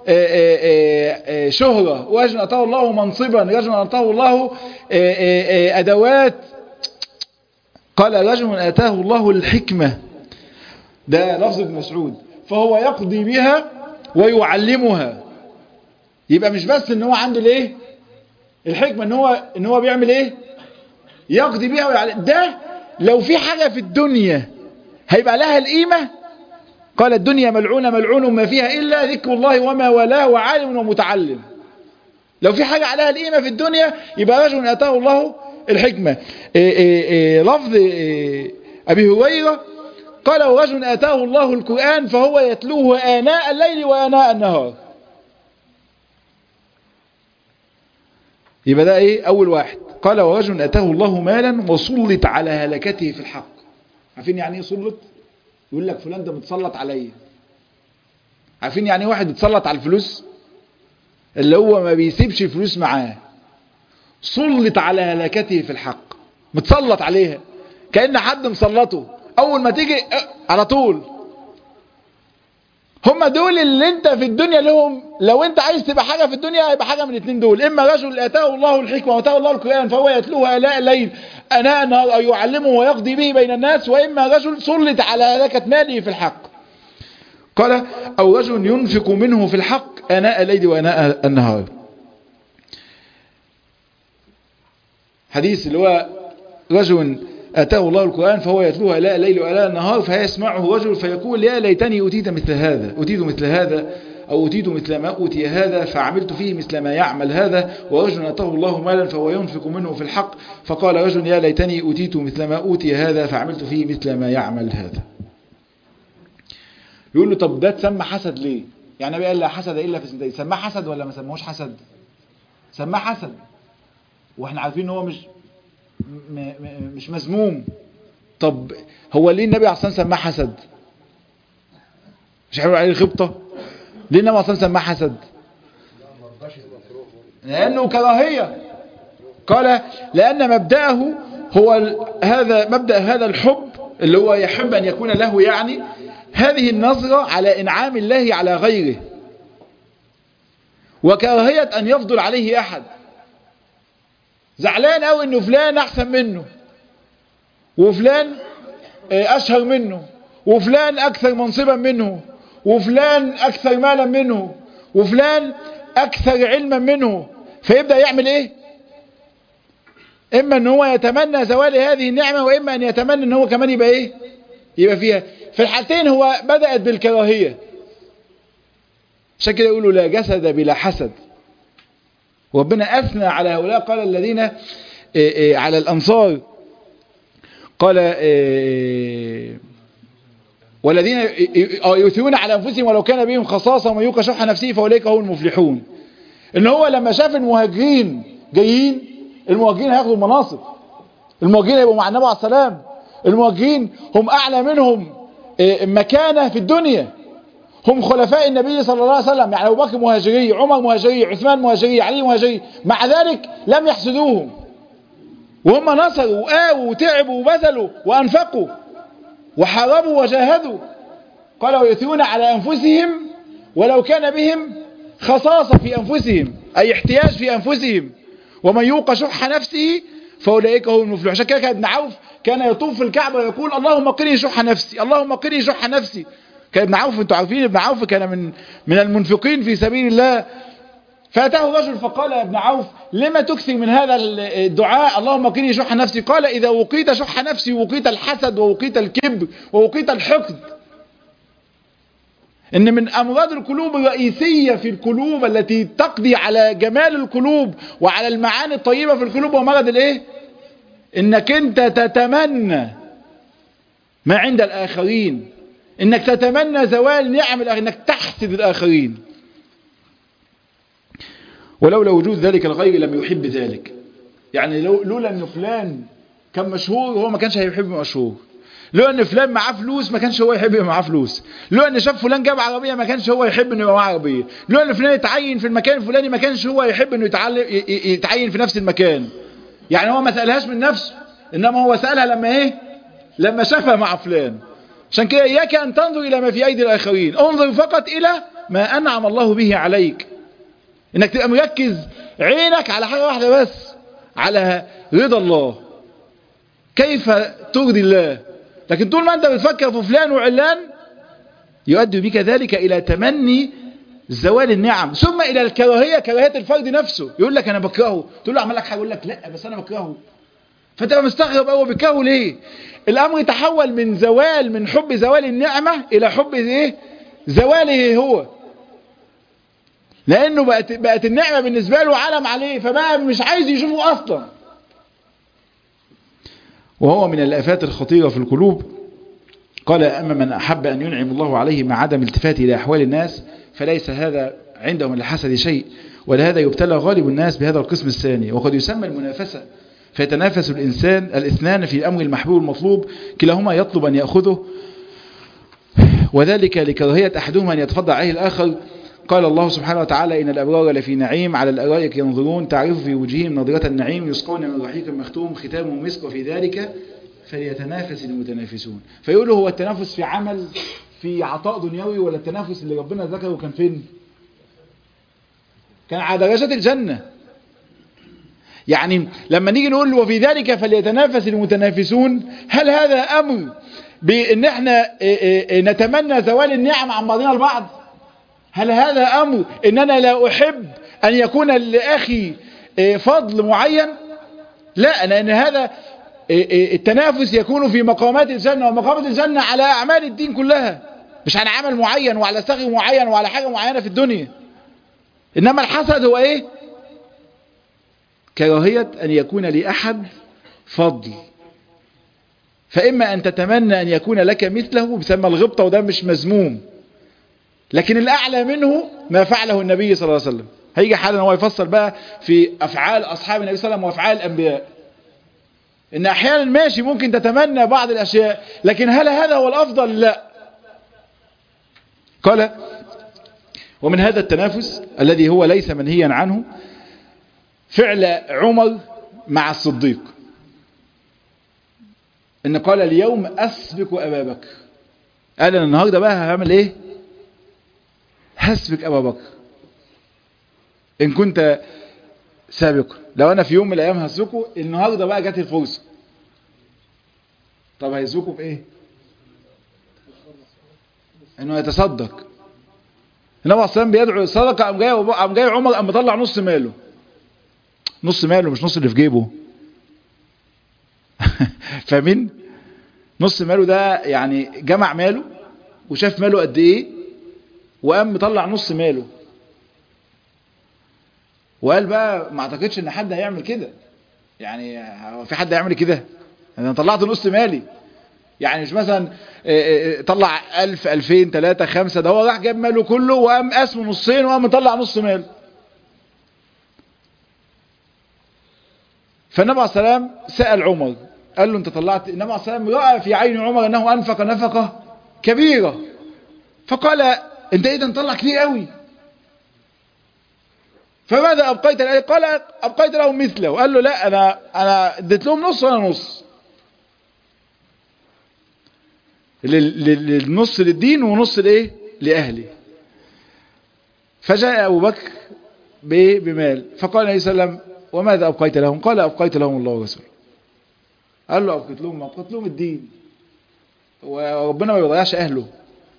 شهرة رجل آتاه الله منصبا رجل آتاه الله أدوات قال رجل آتاه الله الحكمة ده لفظ ابن مسعود فهو يقضي بها ويعلمها يبقى مش بس ان هو عنده الايه الحكمة ان هو ان هو بيعمل ايه يقضي بيها ويعلم ده لو في حاجة في الدنيا هيبقى لها القيمة قال الدنيا ملعونة ملعون ما فيها إلا ذكر الله وما والاه وعالم ومتعلم لو في حاجة عليها القيمة في الدنيا يبقى رجل أتاه الله الحكمة إيه إيه إيه لفظ أبي هريرة قال ورجل أتاه الله القرآن فهو يتلوه آناء الليل وآناء النهار يبقى ده ايه اول واحد قال ورجل اتاه الله مالا وسلط على هلكته في الحق عارفين يعني ايه سلط يقول لك فلان ده متسلط عليا عارفين يعني ايه واحد متسلط على الفلوس اللي هو ما بيسيبش فلوس معاه سلط على هلكته في الحق متسلط عليها كأن حد مسلطه اول ما تيجي على طول هم دول اللي انت في الدنيا لهم لو انت عايز تبقى حاجة في الدنيا هيبقى حاجة من الاثنين دول اما رجل اتاه الله الحكمة واتاه الله القرآن فهو يتلوه الاء الليل اناء النهار او يعلمه ويقضي به بين الناس واما رجل سلط على هلكة ماله في الحق قال او رجل ينفق منه في الحق اناء الليل واناء النهار حديث اللي هو رجل آتاه الله القرآن فهو يتلوها لا الليل ولا النهار فيسمعه رجل فيقول يا ليتني أتيت مثل هذا أتيت مثل هذا أو أتيت مثل ما أوتي هذا فعملت فيه مثل ما يعمل هذا ورجل أتاه الله مالا فهو ينفق منه في الحق فقال رجل يا ليتني أتيت مثل ما أوتي هذا فعملت فيه مثل ما يعمل هذا يقول له طب ده تسمى حسد ليه يعني قال لا حسد إلا في سنتين سماه حسد ولا ما سموهوش حسد سماه حسد واحنا عارفين ان هو مش مش مذموم طب هو ليه النبي عليه الصلاه والسلام سماه حسد مش هيقول عليه خبطه ليه النبي عليه الصلاه والسلام سماه حسد لانه كراهيه قال لان مبداه هو هذا مبدا هذا الحب اللي هو يحب ان يكون له يعني هذه النظره على انعام الله على غيره وكراهيه ان يفضل عليه احد زعلان قوي انه فلان احسن منه وفلان اشهر منه وفلان اكثر منصبا منه وفلان اكثر مالا منه وفلان اكثر علما منه فيبدأ يعمل ايه اما ان هو يتمنى زوال هذه النعمة واما ان يتمنى ان هو كمان يبقى ايه يبقى فيها في الحالتين هو بدأت بالكراهية عشان كده يقولوا لا جسد بلا حسد وربنا أثنى على هؤلاء قال الذين إيه إيه على الأنصار قال إيه والذين يؤثرون على أنفسهم ولو كان بهم خصاصة ومن يوق شح نفسه فأولئك هم المفلحون إن هو لما شاف المهاجرين جايين المهاجرين هياخدوا المناصب المهاجرين هيبقوا مع النبي عليه السلام المهاجرين هم أعلى منهم مكانة في الدنيا هم خلفاء النبي صلى الله عليه وسلم يعني أبو بكر مهاجري عمر مهاجري عثمان مهاجري علي مهاجري مع ذلك لم يحسدوهم وهم نصروا وآووا وتعبوا وبذلوا وأنفقوا وحاربوا وجاهدوا قال ويؤثرون على أنفسهم ولو كان بهم خصاصة في أنفسهم أي احتياج في أنفسهم ومن يوق شح نفسه فأولئك هم المفلحون عشان كده كان ابن عوف كان يطوف في الكعبة ويقول اللهم قني شح نفسي اللهم قني شح نفسي كان ابن عوف انتوا عارفين ابن عوف كان من من المنفقين في سبيل الله فأتاه رجل فقال يا ابن عوف لما تكثر من هذا الدعاء اللهم قني شح نفسي قال إذا وقيت شح نفسي وقيت الحسد ووقيت الكبر ووقيت الحقد إن من أمراض القلوب الرئيسية في القلوب التي تقضي على جمال القلوب وعلى المعاني الطيبة في القلوب هو مرض الإيه؟ إنك أنت تتمنى ما عند الآخرين إنك تتمنى زوال نعم الآخرين إنك تحسد الآخرين ولولا وجود ذلك الغير لم يحب ذلك يعني لو لولا ان فلان كان مشهور هو ما كانش هيحب مشهور لولا ان فلان معاه فلوس ما كانش هو يحب يبقى معاه فلوس لولا ان شاف فلان جاب عربيه ما كانش هو يحب انه يبقى معاه عربيه لولا ان فلان يتعين في المكان الفلاني ما كانش هو يحب انه يتعلم يتعين في نفس المكان يعني هو ما سالهاش من نفسه انما هو سالها لما ايه لما شافها مع فلان عشان كده اياك ان تنظر الى ما في ايدي الاخرين انظر فقط الى ما انعم الله به عليك انك تبقى مركز عينك على حاجة واحدة بس على رضا الله كيف ترضي الله لكن طول ما انت بتفكر في فلان وعلان يؤدي بك ذلك الى تمني زوال النعم ثم الى الكراهية كراهية الفرد نفسه يقول لك انا بكرهه تقول له اعمل لك حاجة يقول لك لا بس انا بكرهه فتبقى مستغرب هو بيكرهه ليه الامر تحول من زوال من حب زوال النعمة الى حب ايه زواله هو لانه بقت, بقت النعمة بالنسبة له علم عليه فبقى مش عايز يشوفه اصلا وهو من الافات الخطيرة في القلوب قال اما من احب ان ينعم الله عليه مع عدم التفاته الى احوال الناس فليس هذا عندهم الحسد شيء ولهذا يبتلى غالب الناس بهذا القسم الثاني وقد يسمى المنافسة فيتنافس الإنسان الاثنان في الأمر المحبوب المطلوب كلاهما يطلب أن يأخذه وذلك لكراهية أحدهما أن يتفضل عليه الآخر قال الله سبحانه وتعالى إن الأبرار لفي نعيم على الأرائك ينظرون تعرف في وجوههم نظرة النعيم يسقون من رحيق مختوم ختامه مسك وفي ذلك فليتنافس المتنافسون فيقولوا هو التنافس في عمل في عطاء دنيوي ولا التنافس اللي ربنا ذكره كان فين كان على درجات الجنة يعني لما نيجي نقول وفي ذلك فليتنافس المتنافسون هل هذا أمر بأن احنا نتمنى زوال النعم عن بعضنا البعض هل هذا أمر أن أنا لا أحب أن يكون لأخي فضل معين لا لأن هذا التنافس يكون في مقامات الجنة ومقامات الجنة على أعمال الدين كلها مش على عمل معين وعلى سغي معين وعلى حاجة معينة في الدنيا إنما الحسد هو إيه كراهية أن يكون لأحد فضل فإما أن تتمنى أن يكون لك مثله بسمى الغبطة وده مش مذموم لكن الأعلى منه ما فعله النبي صلى الله عليه وسلم هيجي حالا هو يفصل بقى في أفعال أصحاب النبي صلى الله عليه وسلم وأفعال الأنبياء إن أحيانا ماشي ممكن تتمنى بعض الأشياء لكن هل هذا هو الأفضل لا قال ومن هذا التنافس الذي هو ليس منهيا عنه فعل عمر مع الصديق ان قال اليوم اسبق ابا بكر قال انا النهارده بقى هعمل ايه هسبق ابا بكر ان كنت سابقا لو انا في يوم من الايام هسبقه النهارده بقى جت الفرصه طب هيسبقه بايه انه يتصدق النبي عليه الصلاه بيدعو الصدقه قام جاي قام جاي عمر قام مطلع نص ماله نص ماله مش نص اللي في جيبه فاهمين نص ماله ده يعني جمع ماله وشاف ماله قد ايه وقام مطلع نص ماله وقال بقى ما اعتقدش ان حد هيعمل كده يعني هو في حد هيعمل كده انا طلعت نص مالي يعني مش مثلا طلع ألف ألفين تلاتة خمسة ده هو راح جاب ماله كله وقام قسمه نصين وقام مطلع نص ماله فالنبي عليه السلام سأل عمر قال له انت طلعت النبي عليه السلام رأى في عين عمر انه انفق نفقة كبيرة فقال انت اذا طلع كتير قوي فماذا ابقيت له قال ابقيت لهم مثله قال له لا انا انا اديت لهم نص وانا نص للنص للدين ونص لايه لاهلي فجاء ابو بكر بمال فقال النبي صلى الله عليه وسلم وماذا ابقيت لهم قال ابقيت لهم الله ورسوله قال له ابقيت لهم ابقيت لهم الدين وربنا ما بيضيعش اهله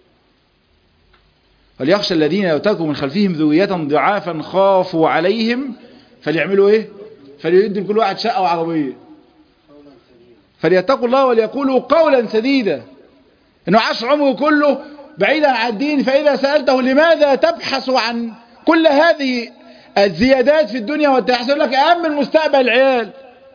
فليخشى الذين يتركوا من خلفهم ذرية ضعافا خافوا عليهم فليعملوا ايه فليدوا كل واحد شقة وعربية فليتقوا الله وليقولوا قولا سديدا انه عاش عمره كله بعيدا عن الدين فاذا سألته لماذا تبحث عن كل هذه الزيادات في الدنيا وتحصل لك اهم من مستقبل العيال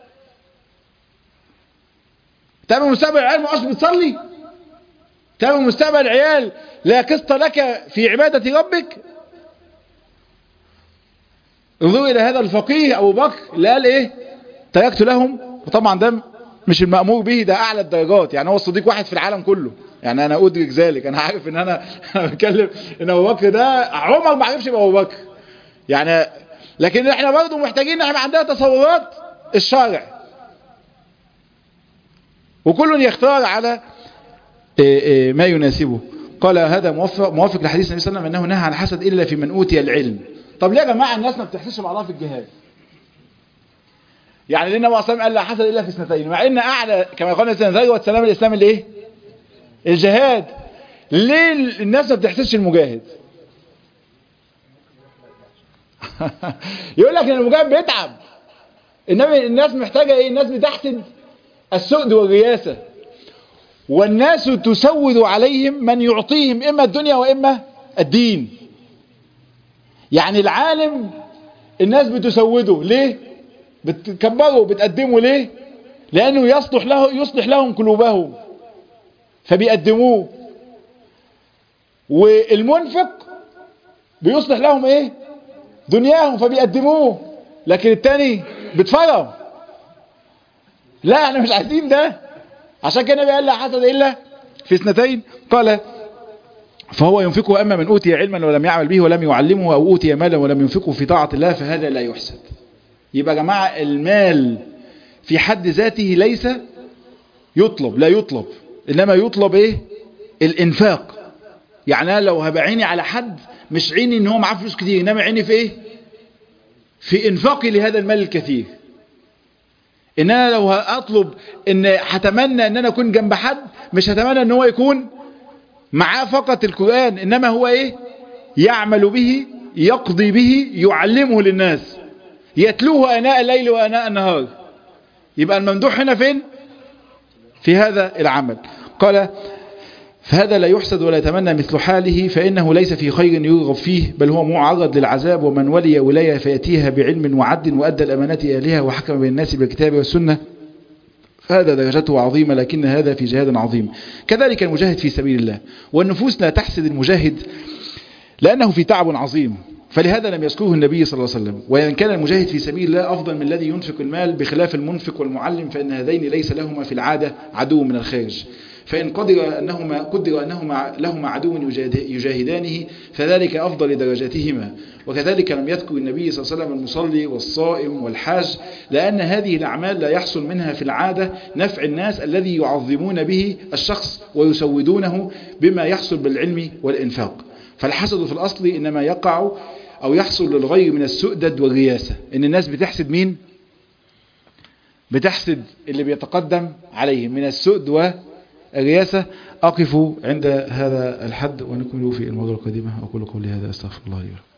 تأمن مستقبل العيال ما عادش بتصلي تأمن مستقبل العيال لا قسط لك في عبادة ربك انظروا إلى هذا الفقيه أبو بكر اللي قال إيه تركت لهم وطبعا ده مش المأمور به ده أعلى الدرجات يعني هو الصديق واحد في العالم كله يعني أنا أدرك ذلك أنا عارف إن أنا أنا بتكلم إن أبو بكر ده عمر ما عرفش يبقى أبو بكر يعني لكن إحنا برضه محتاجين إحنا عندنا تصورات الشارع وكل يختار على ما يناسبه قال هذا موافق, موافق لحديث النبي صلى الله عليه وسلم انه نهى عن الحسد الا في من اوتي العلم طب ليه يا جماعه الناس ما بتحسش بعضها في الجهاد يعني ليه النبي صلى الله عليه وسلم قال لا حسد الا في اثنتين مع ان اعلى كما قال النبي ذروه سلام الاسلام الايه الجهاد ليه الناس ما بتحسش المجاهد يقول لك ان المجاهد بيتعب انما الناس محتاجه ايه الناس بتحسد السؤد والرياسه والناس تسود عليهم من يعطيهم إما الدنيا وإما الدين يعني العالم الناس بتسوده ليه بتكبره بتقدمه ليه لأنه يصلح, له يصلح لهم قلوبهم فبيقدموه والمنفق بيصلح لهم ايه دنياهم فبيقدموه لكن التاني بتفرم لا احنا مش عايزين ده عشان كده النبي قال لا حسد الا في اثنتين قال فهو ينفقه اما من اوتي علما ولم يعمل به ولم يعلمه او اوتي مالا ولم ينفقه في طاعه الله فهذا لا يحسد يبقى يا جماعه المال في حد ذاته ليس يطلب لا يطلب انما يطلب ايه الانفاق يعني انا لو هبقى عيني على حد مش عيني ان هو معاه فلوس كتير انما عيني في ايه في انفاقي لهذا المال الكثير ان انا لو هطلب ان هتمنى ان انا اكون جنب حد مش هتمنى ان هو يكون معاه فقط القرآن انما هو ايه يعمل به يقضي به يعلمه للناس يتلوه اناء الليل واناء النهار يبقى الممدوح هنا فين في هذا العمل قال فهذا لا يحسد ولا يتمنى مثل حاله فإنه ليس في خير يرغب فيه بل هو معرض للعذاب ومن ولي ولاية فيأتيها بعلم وعد وأدى الأمانات أهلها وحكم بين الناس بالكتاب والسنة هذا درجته عظيمة لكن هذا في جهاد عظيم كذلك المجاهد في سبيل الله والنفوس لا تحسد المجاهد لأنه في تعب عظيم فلهذا لم يذكره النبي صلى الله عليه وسلم وإن كان المجاهد في سبيل الله أفضل من الذي ينفق المال بخلاف المنفق والمعلم فإن هذين ليس لهما في العادة عدو من الخارج فإن قدر أنهما قدر أنهما لهما عدو يجاهدانه فذلك أفضل درجاتهما وكذلك لم يذكر النبي صلى الله عليه وسلم المصلي والصائم والحاج لأن هذه الأعمال لا يحصل منها في العادة نفع الناس الذي يعظمون به الشخص ويسودونه بما يحصل بالعلم والإنفاق فالحسد في الأصل إنما يقع أو يحصل للغير من السؤدد والرياسة إن الناس بتحسد مين؟ بتحسد اللي بيتقدم عليهم من السؤد و الرياسة أقف عند هذا الحد ونكمل في المرة القادمة أقول قولي هذا أستغفر الله لي ولكم